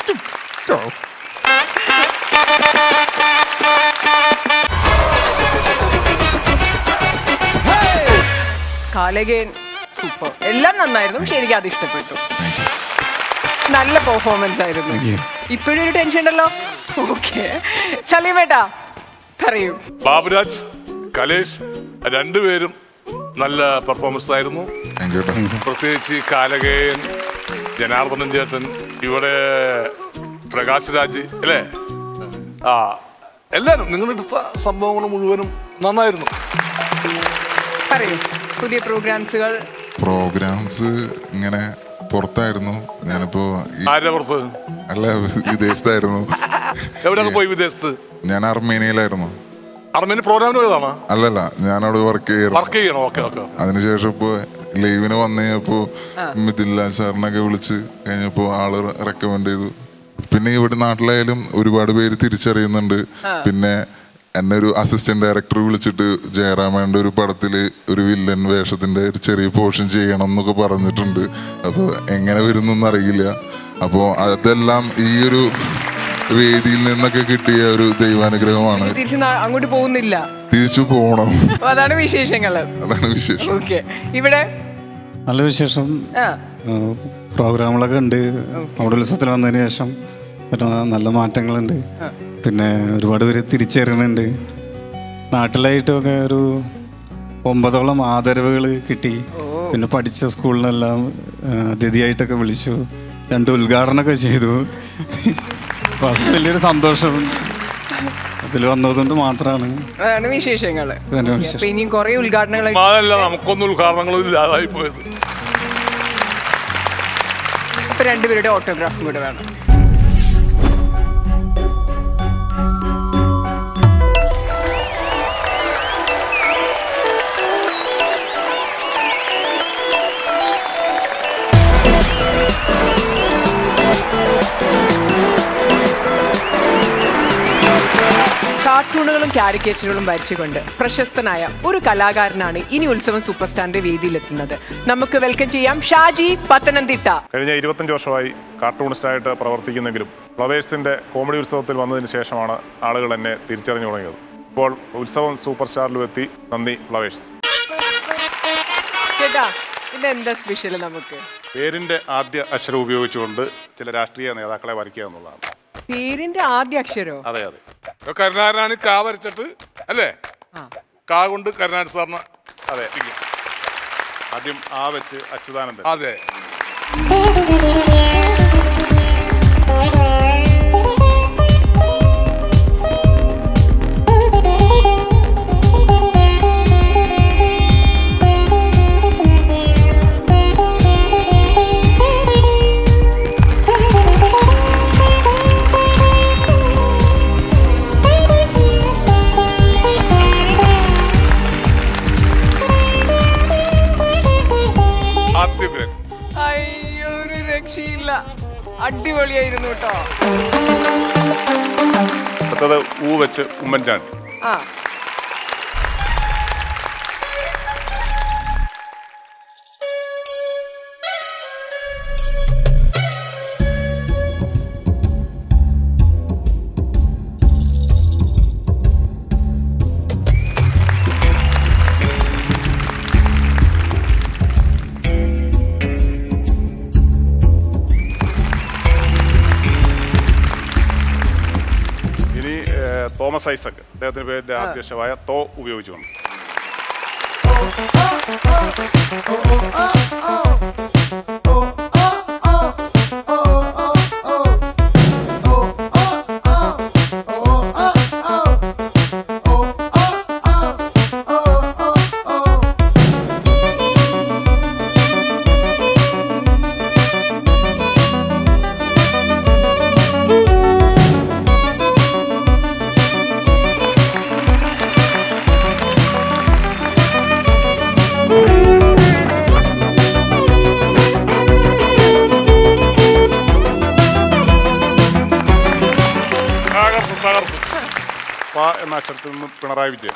കാലകേൻ സൂപ്പർ എല്ലാം നന്നായിരുന്നു പക്ഷെ എനിക്ക് അത് ഇഷ്ടപ്പെട്ടു നല്ല പെർഫോമൻസ് ആയിരുന്നു ഇപ്പോഴും ഒരു ടെൻഷൻ ഉണ്ടല്ലോ ഓക്കെ സലീമേട്ടാ പറയൂ ബാബുരാജ് കലേഷ് രണ്ടുപേരും നല്ല പെർഫോമൻസ് ആയിരുന്നു പ്രത്യേകിച്ച് കാലകേയൻ ജനാർദ്ദനൻ ചേട്ടൻ ഇവിടെ പ്രകാശ് രാജ് അല്ലേ ആ എല്ലാരും നിങ്ങളെടുത്ത സംഭവങ്ങൾ മുഴുവനും നന്നായിരുന്നു പറയൂ പുതിയ പ്രോഗ്രാംസുകൾ പ്രോഗ്രാംസ് ഇങ്ങനെ പുറത്തായിരുന്നു ഞാനിപ്പോ ഈ- ആരുടെ പുറത്ത് അല്ല വിദേശത്തായിരുന്നു എവിടെയൊക്കെ പോയി വിദേശത്ത് ഞാൻ അർമേനിയയിലായിരുന്നു അർമേനി പ്രോഗ്രാമിന് പോയതാണോ അല്ലല്ല ഞാനവിടെ വർക്ക് ചെയ്യായിരുന്നു വർക്ക് ചെയ്യണം ഓക്കെ ഓക്കെ അതിനുശേഷം ഇപ്പൊ ലൈവിന് വന്നു കഴിഞ്ഞപ്പോ മിഥില്ല സാറിനൊക്കെ വിളിച്ച് കഴിഞ്ഞപ്പോ ആള് റെക്കമെൻഡ് ചെയ്തു പിന്നെ ഇവിടെ നാട്ടിലായാലും ഒരുപാട് പേര് തിരിച്ചറിയുന്നുണ്ട് പിന്നെ എന്നെ ഒരു അസിസ്റ്റന്റ് ഡയറക്ടർ വിളിച്ചിട്ട് ജയറാമേണ്ട ഒരു പടത്തില് ഒരു വില്ലൻ വേഷത്തിന്റെ ഒരു ചെറിയ പോർഷൻ ചെയ്യണം എന്നൊക്കെ പറഞ്ഞിട്ടുണ്ട് അപ്പോൾ എങ്ങനെ വരുന്നൊന്നും അറിയില്ല അപ്പോൾ അതെല്ലാം ഈ ഒരു വേദിയിൽ നിന്നൊക്കെ കിട്ടിയ ഒരു ദൈവാനുഗ്രഹമാണ് തിരിച്ച് നാ- അങ്ങോട്ട് പോകുന്നില്ല തിരിച്ചു പോകണം അപ്പൊ അതാണ് വിശേഷങ്ങള് അതാണ് വിശേഷം ഓക്കെ ഇവിടെ നല്ല വിശേഷം ആ ഏഹ് പ്രോഗ്രാമുകളൊക്കെ ഉണ്ട് അവിടെ ഉത്സവത്തിൽ വന്നതിന് ശേഷം ഒരു നല്ല മാറ്റങ്ങളുണ്ട് പിന്നെ ഒരുപാട് പേര് തിരിച്ചറിയുന്നുണ്ട് നാട്ടിലായിട്ടൊക്കെ ഒരു ഒമ്പതോളം ആദരവുകൾ കിട്ടി പിന്നെ പഠിച്ച സ്കൂളിനെല്ലാം ഏഹ് അതിഥിയായിട്ടൊക്കെ വിളിച്ചു രണ്ട് ഉദ്ഘാടനമൊക്കെ ചെയ്തു അപ്പോൾ അത് വലിയൊരു സന്തോഷം അതിൽ വന്നതുകൊണ്ട് മാത്രമാണ് അതാണ് വിശേഷങ്ങള് ഇതാണ് Okay, വിശേഷം. അപ്പൊ ഇനിയും കുറെ ഉദ്ഘാടനങ്ങൾ അതല്ല നമുക്കൊന്നും ഉദ്ഘാടനങ്ങളും ഇല്ലാതായി പോയത് അപ്പൊ രണ്ടുപേരുടെ ഓട്ടോഗ്രാഫും കൂടെ വേണം കാർട്ടൂണുകളും കാരിക്കേച്ചറുകളും വരച്ചുകൊണ്ട് പ്രശസ്തനായ ഒരു കലാകാരനാണ് ഇനി ഉത്സവം സൂപ്പർ സ്റ്റാറിന്റെ വേദിയിലെത്തുന്നത് നമുക്ക് വെൽക്കം ചെയ്യാം ഷാജി പത്തനംതിട്ട കഴിഞ്ഞ ഇരുപത്തഞ്ച് വർഷമായി കാർട്ടൂണിസ്റ്റായിട്ട് പ്രവർത്തിക്കുന്നെങ്കിലും ഫ്ലവേഴ്സിന്റെ കോമഡി ഉത്സവത്തിൽ വന്നതിന് ശേഷമാണ് ആളുകൾ എന്നെ തിരിച്ചറിഞ്ഞു തുടങ്ങിയത് ഇപ്പോൾ ഉത്സവം സൂപ്പർ സ്റ്റാറിലും എത്തി നന്ദി ഫ്ലവേഴ്സ് ചേട്ടാ ഇതെന്താ സ്പെഷ്യൽ നമുക്ക് പേരിന്റെ ആദ്യ അക്ഷരം ഉപയോഗിച്ചുകൊണ്ട് ചില രാഷ്ട്രീയ നേതാക്കളെ വരയ്ക്കുക എന്നുള്ളതാണ് പേരിന്റെ ആദ്യ അക്ഷരോ അതെ അതെ ഇപ്പൊ കരുണാകരനാണ് കാ വരച്ചിട്ട് അല്ലേ കാ കൊണ്ട് കരുണാകരൻ സാറിന് അതെ ആദ്യം ആ വെച്ച് അച്യുതാനന്ദൻ അതെ അത്യുഗ്രൻ അയ്യോ ഒരു രക്ഷയില്ല അടിപൊളിയായിരുന്നു കേട്ടോ അടുത്തത് ഊ വെച്ച് ഉമ്മൻചാണ്ടി ആ തോമസ് ഐസക് അദ്ദേഹത്തിന്റെ പേരിന്റെ ആദ്യക്ഷരമായ തോ ഉപയോഗിച്ചു വന്നു തകർത്തു തകർത്തു പ എന്ന അക്ഷരത്തിൽ നിന്ന് പിണറായി വിജയൻ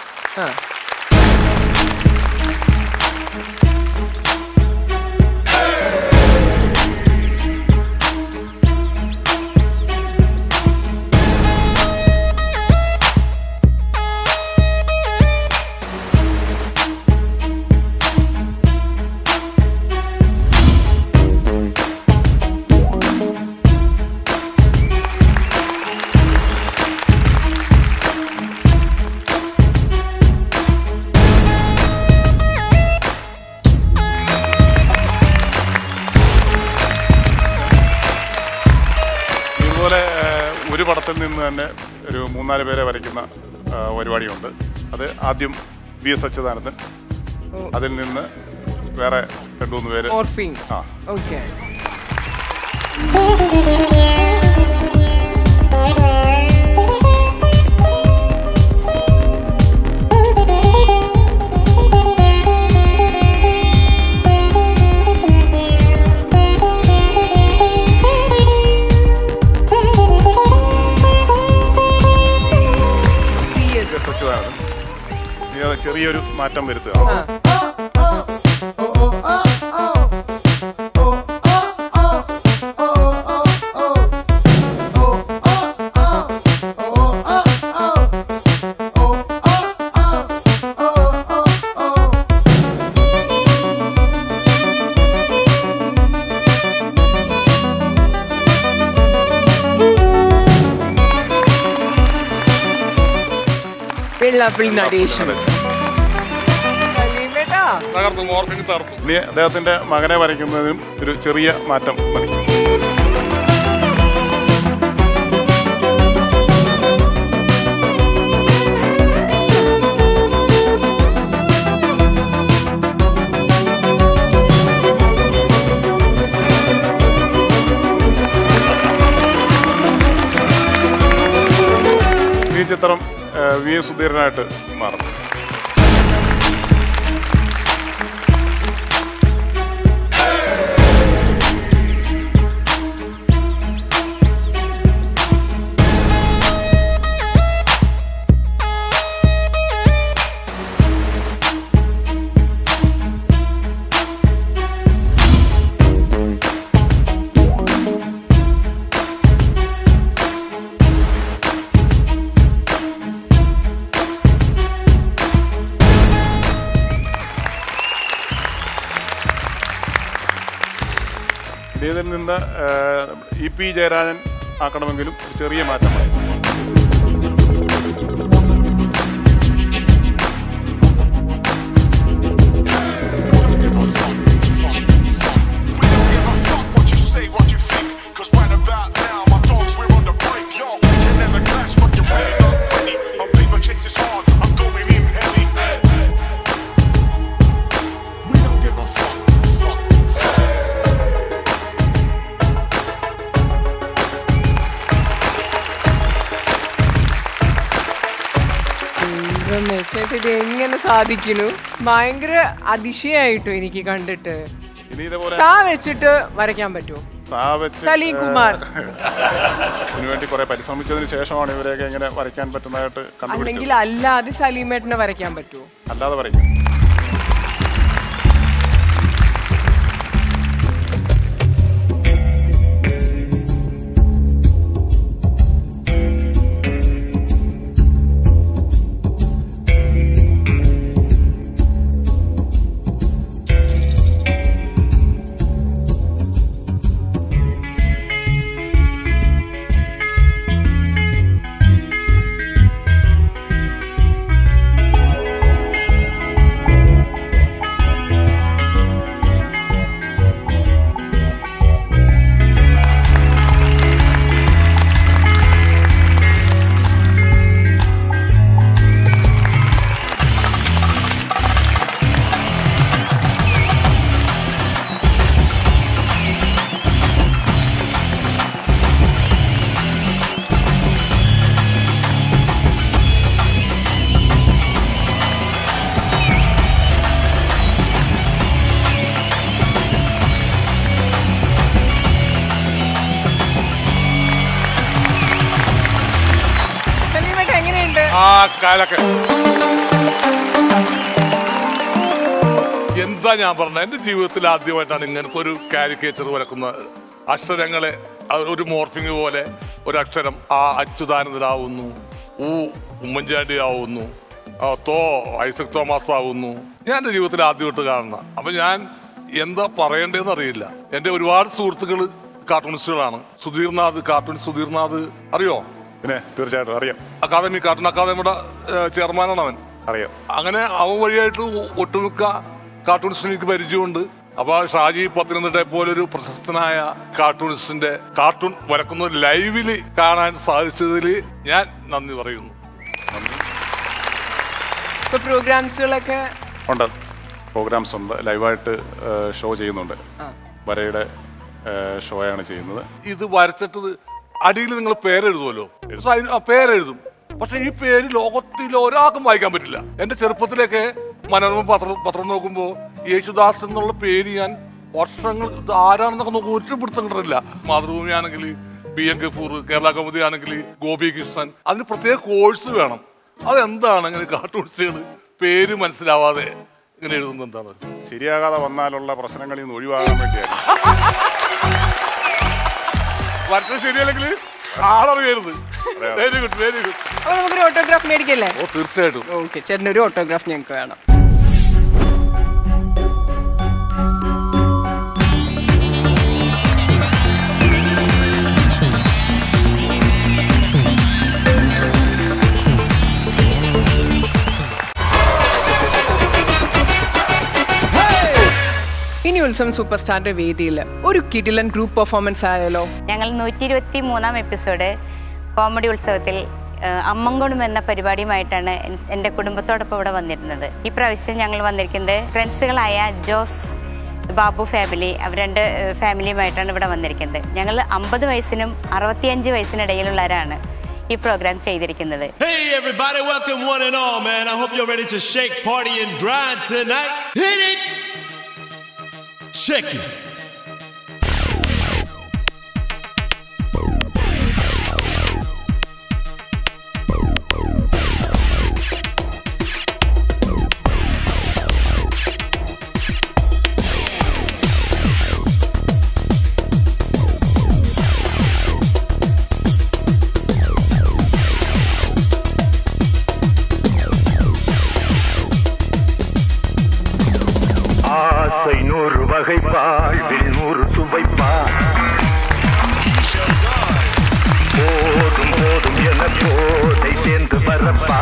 ഇതുപോലെ ഏഹ്, ഒരു പടത്തിൽ നിന്ന് തന്നെ ഒരു മൂന്നാല് പേരെ വരയ്ക്കുന്ന ഏഹ്, പരിപാടിയുണ്ട് അത് ആദ്യം ബി എസ് അച്യുതാനന്ദൻ അതിൽ നിന്ന് വേറെ രണ്ടു മൂന്ന് പേര് മോർഫിൻ ആ ഓക്കെ ബി എസ് അച്യുതാനന്ദൻ ഇനി അത് ചെറിയൊരു മാറ്റം വരുത്തുക വെള്ളാപ്പിൾ നടേശൻ സലീമേട്ടാ തകർത്തു മോർഫിന് തകർത്തു ഇനി അദ്ദേഹത്തിന്റെ മകനെ വരയ്ക്കുന്നതിനും ഒരു ചെറിയ മാറ്റം മതി ഈ ചിത്രം ഏഹ്, വി എസ് സുധീരനായിട്ട് മാറും ഇതിൽ നിന്ന് ഏഹ്, ഇ പി ജയരാജൻ ആക്കണമെങ്കിലും ഒരു ചെറിയ മാറ്റം മതി ദൈവമേ, ചേട്ടാ ഇത് എങ്ങനെ സാധിക്കുന്നു ഭയങ്കര അതിശയായിട്ടു എനിക്ക് കണ്ടിട്ട് ഇനി ഇതേപോലെ സാ വെച്ചിട്ട് വരയ്ക്കാൻ പറ്റുമോ സാ വെച്ച് സലീം കുമാർ. ഇതിനുവേണ്ടി കുറെ പരിശ്രമിച്ചതിന് ശേഷമാണ് ഇവരെയൊക്കെ ഇങ്ങനെ വരയ്ക്കാൻ പറ്റുന്നതായിട്ട് അല്ലെങ്കിൽ കണ്ടുപിടിച്ചത് അല്ലാതെ സലീമേട്ടനെ വരയ്ക്കാൻ പറ്റുമോ അല്ലാതെ പറയും ആ കാലൊക്കെ എന്താ ഞാൻ പറഞ്ഞത് എന്റെ ജീവിതത്തിൽ ആദ്യമായിട്ടാണ് ഇങ്ങനത്തെ ഒരു കാരിക്കേച്ചർ വരക്കുന്നത് അക്ഷരങ്ങളെ അത് ഒരു മോർഫിംഗ് പോലെ ഒരു അക്ഷരം ആ അച്യുതാനന്ദനാവുന്നു ഊ ഉമ്മൻചാണ്ടി ആവുന്നു ആ, തോ ഐസക് തോമസ് ആവുന്നു ഞാൻ എൻ്റെ ജീവിതത്തിൽ ആദ്യമായിട്ട് കാണുന്ന അപ്പൊ ഞാൻ എന്താ പറയേണ്ടതെന്ന് അറിയില്ല എൻ്റെ ഒരുപാട് സുഹൃത്തുക്കൾ കാർട്ടൂണിസ്റ്റുകളാണ് സുധീർനാഥ് കാർട്ടൂൺ സുധീർനാഥ് അറിയോ പിന്നെ തീർച്ചയായിട്ടും അറിയാം അക്കാദമി കാർട്ടൂൺ അക്കാദമിയുടെ ഏഹ്, ചെയർമാനാണ് അവൻ അറിയാം അങ്ങനെ അവൻ വഴിയായിട്ട് ഒട്ടുമിക്ക കാർട്ടൂണിസ്റ്റിന് എനിക്ക് പരിചയമുണ്ട് അപ്പൊ ഷാജി പത്തനംതിട്ടെ പോലൊരു പ്രശസ്തനായ കാർട്ടൂണിസ്റ്റിന്റെ കാർട്ടൂൺ വരക്കുന്നത് ലൈവില് കാണാൻ സാധിച്ചതിൽ ഞാൻ നന്ദി പറയുന്നു ഇപ്പൊ പ്രോഗ്രാംസുകളൊക്കെ ഉണ്ട് പ്രോഗ്രാംസ് ഉണ്ട് ലൈവായിട്ട് ഷോ ചെയ്യുന്നുണ്ട് വരയുടെ ഷോയാണ് ചെയ്യുന്നത് ഇത് വരച്ചിട്ടത് അടിയിൽ നിങ്ങൾ പേരെഴുതുമല്ലോ പക്ഷെ അതിന് ആ പേരെഴുതും പക്ഷെ ഈ പേര് ലോകത്തിൽ ഒരാൾക്കും വായിക്കാൻ പറ്റില്ല എന്റെ ചെറുപ്പത്തിലൊക്കെ മനോരമ പത്രം പത്രം നോക്കുമ്പോൾ യേശുദാസ് എന്നുള്ള പേര് ഞാൻ വർഷങ്ങൾ ഇത് ആരാണെന്നൊക്കെ നോക്കും ഒരു പിടുത്തം കിട്ടുന്നില്ല മാതൃഭൂമി ആണെങ്കിൽ ബി എൻ ഗഫൂർ കേരള കൗമുദി ആണെങ്കിൽ ഗോപി കൃഷ്ണൻ അതിന് പ്രത്യേക കോഴ്സ് വേണം അതെന്താണ് അങ്ങനെ കാർട്ടൂണിസ്റ്റുകൾ പേര് മനസ്സിലാവാതെ ഇങ്ങനെ എഴുതുന്നത് എന്താണ് ശരിയാകാതെ വന്നാലുള്ള പ്രശ്നങ്ങളിൽ നിന്ന് ഒഴിവാകാൻ വേണ്ടിയാണ് വരച്ചത് ശരിയല്ലെങ്കിൽ ആളറിയരുത് വെരി ഗുഡ് വെരി ഗുഡ് അപ്പൊ നമുക്കൊരു ഓട്ടോഗ്രാഫ് മേടിക്കല്ലേ ഓ തീർച്ചയായിട്ടും ഓക്കെ ചേട്ടനൊരു ഓട്ടോഗ്രാഫ് ഞങ്ങൾക്ക് വേണം ഇനി ഉത്സവം സൂപ്പർ സ്റ്റാറിന്റെ വേദിയിൽ ഒരു കിടിലൻ ഗ്രൂപ്പ് പെർഫോമൻസ് ആയാലോ ഞങ്ങൾ നൂറ്റി ഇരുപത്തി മൂന്നാം എപ്പിസോഡ് കോമഡി ഉത്സവത്തിൽ ആ, അമ്മങ്കോണം എന്ന പരിപാടിയുമായിട്ടാണ് എൻ- എൻ്റെ കുടുംബത്തോടൊപ്പം ഇവിടെ വന്നിരുന്നത് ഈ പ്രാവശ്യം ഞങ്ങൾ വന്നിരിക്കുന്നത് ഫ്രണ്ട്സുകളായ ജോസ് ബാബു ഫാമിലി അവർ രണ്ട് ഏഹ്, ഫാമിലിയുമായിട്ടാണ് ഇവിടെ വന്നിരിക്കുന്നത് ഞങ്ങൾ അമ്പത് വയസ്സിനും അറുപത്തിയഞ്ച് വയസ്സിനിടയിലുള്ളവരാണ് ഈ പ്രോഗ്രാം ചെയ്തിരിക്കുന്നത് Hey everybody, welcome one and all, man. I hope you're ready to shake, party, and grind tonight. Hit it! Shake it. ஆசை நூறு வகைப்பா வாழ்வில் நூறு சுவைப்பா போதும் போதும் என போதை சேர்ந்து வரப்பா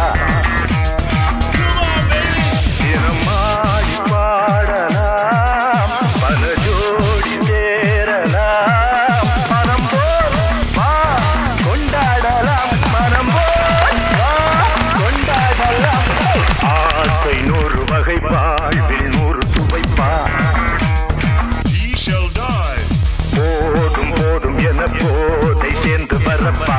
தினமாடி பாடலாம் பல ஜோடி சேரலாம் மனம் போல் வா கொண்டாடலாம் மனம் போல் வா கொண்டாடலாம் ஆசை நூறு வகை வாழ்வில் நூறு சுவைப்பா போதும் போதும் என போதை சேர்ந்து வரப்பா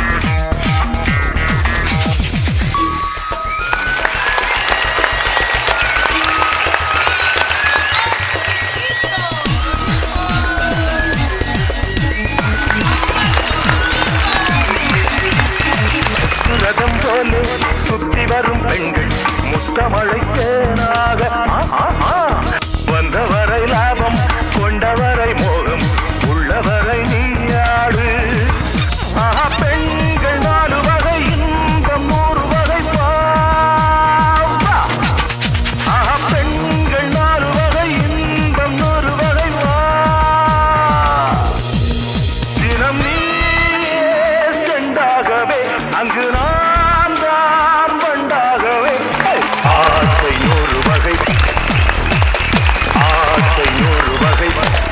ரதம் போல சுத்தி வரும் பெண்கள் முத்தமழை தேனாக ஆ, ஆ, ஆ. வந்தவரை லாபம் கொண்டவரை மோகம் உள்ளவரை நீயாடு ஆஹா, பெண்கள் நாலு வகை இன்பம் நூறு வகை பாவா. ஆஹா, பெண்கள் நாலு வகை இன்பம் நூறு வகை வா தினம் நீயே செண்டாகவே அங்கு நான் தான் வண்டாகவே ஆசை நூறு வகை ஆசை நூறு வகை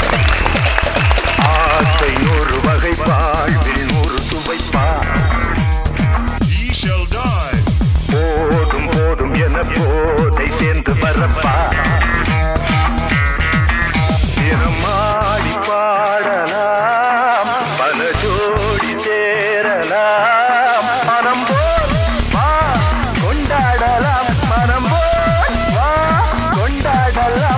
ஆசை நூறு வகை வாழ்வில் நூறு சுவைப்பா போதும் போதும் என போதை சேர்ந்து வரப்பா தினமாடி பாடலாம் பல ஜோடி சேரலாம் மனம் போல் வா கொண்டாடலாம் மனம் போல் வா கொண்டாடலாம்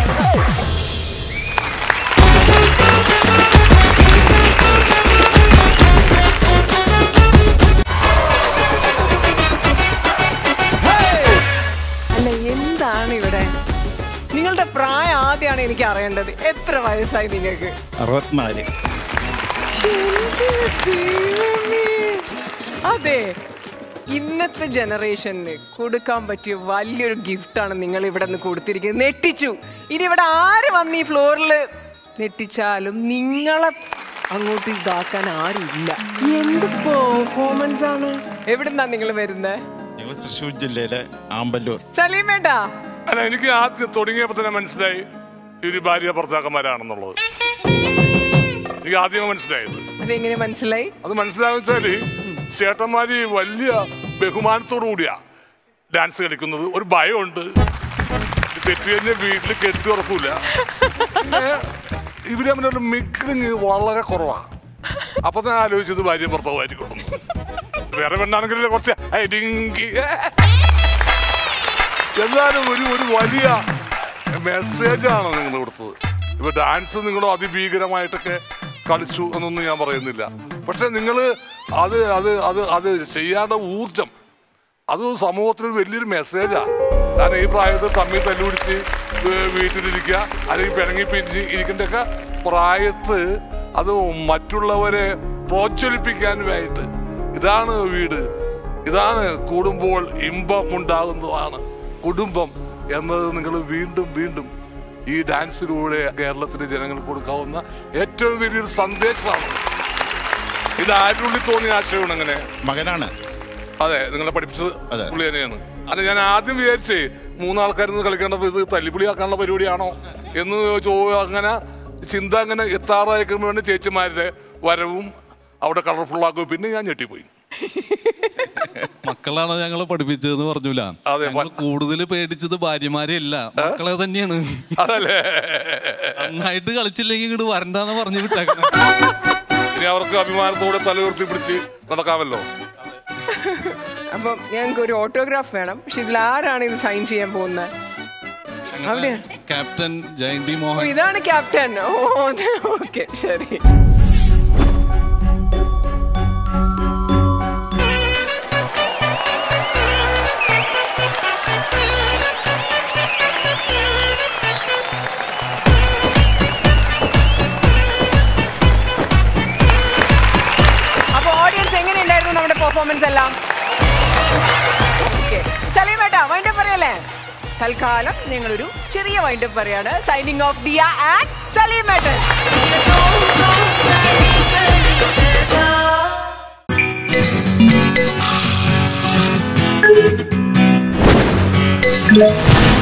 പ്രായത്തെയാണ് എനിക്ക് അറിയേണ്ടത് എത്ര വയസ്സായി നിങ്ങൾക്ക് അറുപത്തിനാല് എന്റെ ദൈവമേ. അതെ ഇന്നത്തെ ജനറേഷന് കൊടുക്കാൻ പറ്റിയ വലിയൊരു ഗിഫ്റ്റാണ് നിങ്ങൾ ഇവിടെ നിന്ന് കൊടുത്തിരിക്കുന്നത് നെട്ടിച്ചു ഇനി ഇവിടെ ആര് വന്ന് ഈ ഫ്ലോറിൽ നെട്ടിച്ചാലും നിങ്ങളെ അങ്ങോട്ട് ഇതാക്കാൻ ആരുമില്ല എന്ത് പെർഫോമൻസ് ആണ് എവിടുന്നാ നിങ്ങൾ വരുന്നത് ഞങ്ങൾ തൃശ്ശൂർ ജില്ലയിലെ ആമ്പല്ലൂർ സലീമേട്ടാ അല്ല എനിക്ക് ആദ്യം തുടങ്ങിയപ്പോ തന്നെ മനസ്സിലായി ഇവര് ഭാര്യ ഭർത്താക്കന്മാരാണെന്നുള്ളത് എനിക്ക് ആദ്യമേ മനസ്സിലായത് അതെങ്ങനെ മനസ്സിലായി അത് മനസ്സിലാകുന്ന വെച്ചാല് ചേട്ടന്മാര് വലിയ ബഹുമാനത്തോടു കൂടിയാ ഡാൻസ് കളിക്കുന്നത് ഒരു ഭയമുണ്ട് തെറ്റ് കഴിഞ്ഞ വീട്ടിൽ കെട്ടി ഉറപ്പില്ല പിന്നെ ഇവര് തമ്മിലുള്ള മിക്സിങ് വളരെ കുറവാ അപ്പൊ ഞാൻ ആലോചിച്ചത് ഭാര്യ ഭർത്താവായിരിക്കും വേറെ പെണ്ണാണെങ്കിലല്ലേ കുറച്ച് ഐഡിങ്കി. എന്നാലും ഒരു ഒരു വലിയ മെസ്സേജാണ് നിങ്ങൾ കൊടുത്തത് ഇപ്പൊ ഡാൻസ് നിങ്ങൾ അതിഭീകരമായിട്ടൊക്കെ കളിച്ചു എന്നൊന്നും ഞാൻ പറയുന്നില്ല പക്ഷെ നിങ്ങൾ അത് അത് അത് അത് ചെയ്യാണ്ട ഊർജം അത് സമൂഹത്തിന് വലിയൊരു മെസ്സേജാ കാരണം ഈ പ്രായത്തിൽ തമ്മിൽ തല്ലുപിടിച്ച് വീ- വീട്ടിലിരിക്കുക അല്ലെങ്കിൽ പിണങ്ങി പിരിഞ്ഞ് ഇരിക്കേണ്ടൊക്കെ പ്രായത്ത് അത് മറ്റുള്ളവരെ പ്രോജ്വലിപ്പിക്കാനുമായിട്ട് ഇതാണ് വീട് ഇതാണ് കൂടുമ്പോൾ ഇമ്പം ഉണ്ടാകുന്നതാണ് കുടുംബം എന്നത് നിങ്ങൾ വീണ്ടും വീണ്ടും ഈ ഡാൻസിലൂടെ കേരളത്തിലെ ജനങ്ങൾക്ക് കൊടുക്കാവുന്ന ഏറ്റവും വലിയൊരു സന്ദേശമാണ് ഇത് ആരുള്ളിൽ തോന്നിയ ആശയമാണ് അങ്ങനെ മകനാണ് അതെ നിങ്ങളെ പഠിപ്പിച്ചത് പുള്ളി തന്നെയാണ് അല്ല ഞാൻ ആദ്യം വിചാരിച്ചേ മൂന്നാൾക്കാരിന്ന് കളിക്കേണ്ടപ്പോൾ ഇത് തല്ലിപ്പൊളിയാക്കാനുള്ള പരിപാടിയാണോ എന്ന് ചോ അങ്ങനെ ചിന്ത അങ്ങനെ എത്താറായിക്കുമ്പോഴാണ് ചേച്ചിമാരുടെ വരവും അവിടെ കളർഫുള്ളാക്കും പിന്നെ ഞാൻ ഞെട്ടിപ്പോയി മക്കളാണ് ഞങ്ങളെ പഠിപ്പിച്ചതെന്ന് പറഞ്ഞൂല ഞങ്ങൾ കൂടുതൽ പേടിച്ചത് ഭാര്യമാരെയല്ല മക്കളെ തന്നെയാണ് അതല്ലേ നന്നായിട്ട് കളിച്ചില്ലെങ്കിൽ ഇങ്ങോട്ട് വരണ്ടെന്ന് പറഞ്ഞു വിട്ടേക്കണം ഇനി അവർക്ക് അഭിമാനത്തോടെ തല ഉയർത്തി പിടിച്ച് നടക്കാമല്ലോ അപ്പം ഞങ്ങൾക്ക് ഒരു ഓട്ടോഗ്രാഫ് വേണം പക്ഷെ ഇതിൽ ആരാണ് ഇത് സൈൻ ചെയ്യാൻ പോകുന്നത് അവിടെ ക്യാപ്റ്റൻ ജയന്തി ഓ മോഹൻ ഇതാണ് ക്യാപ്റ്റൻ ഓ ഓക്കെ ശരി അപ്പൊ ഓഡിയൻസ് എങ്ങനെയുണ്ടായിരുന്നു നമ്മുടെ പെർഫോമൻസ് എല്ലാം ഓക്കെ സലീമേട്ടാ വൈൻഡപ്പ് പറയല്ലേ തൽക്കാലം നിങ്ങളൊരു ചെറിയ വൈൻഡപ്പ് പറയാണ് സൈനിങ് ഓഫ് ദിയ ആൻഡ് സലീമേട്ടൻ Yeah.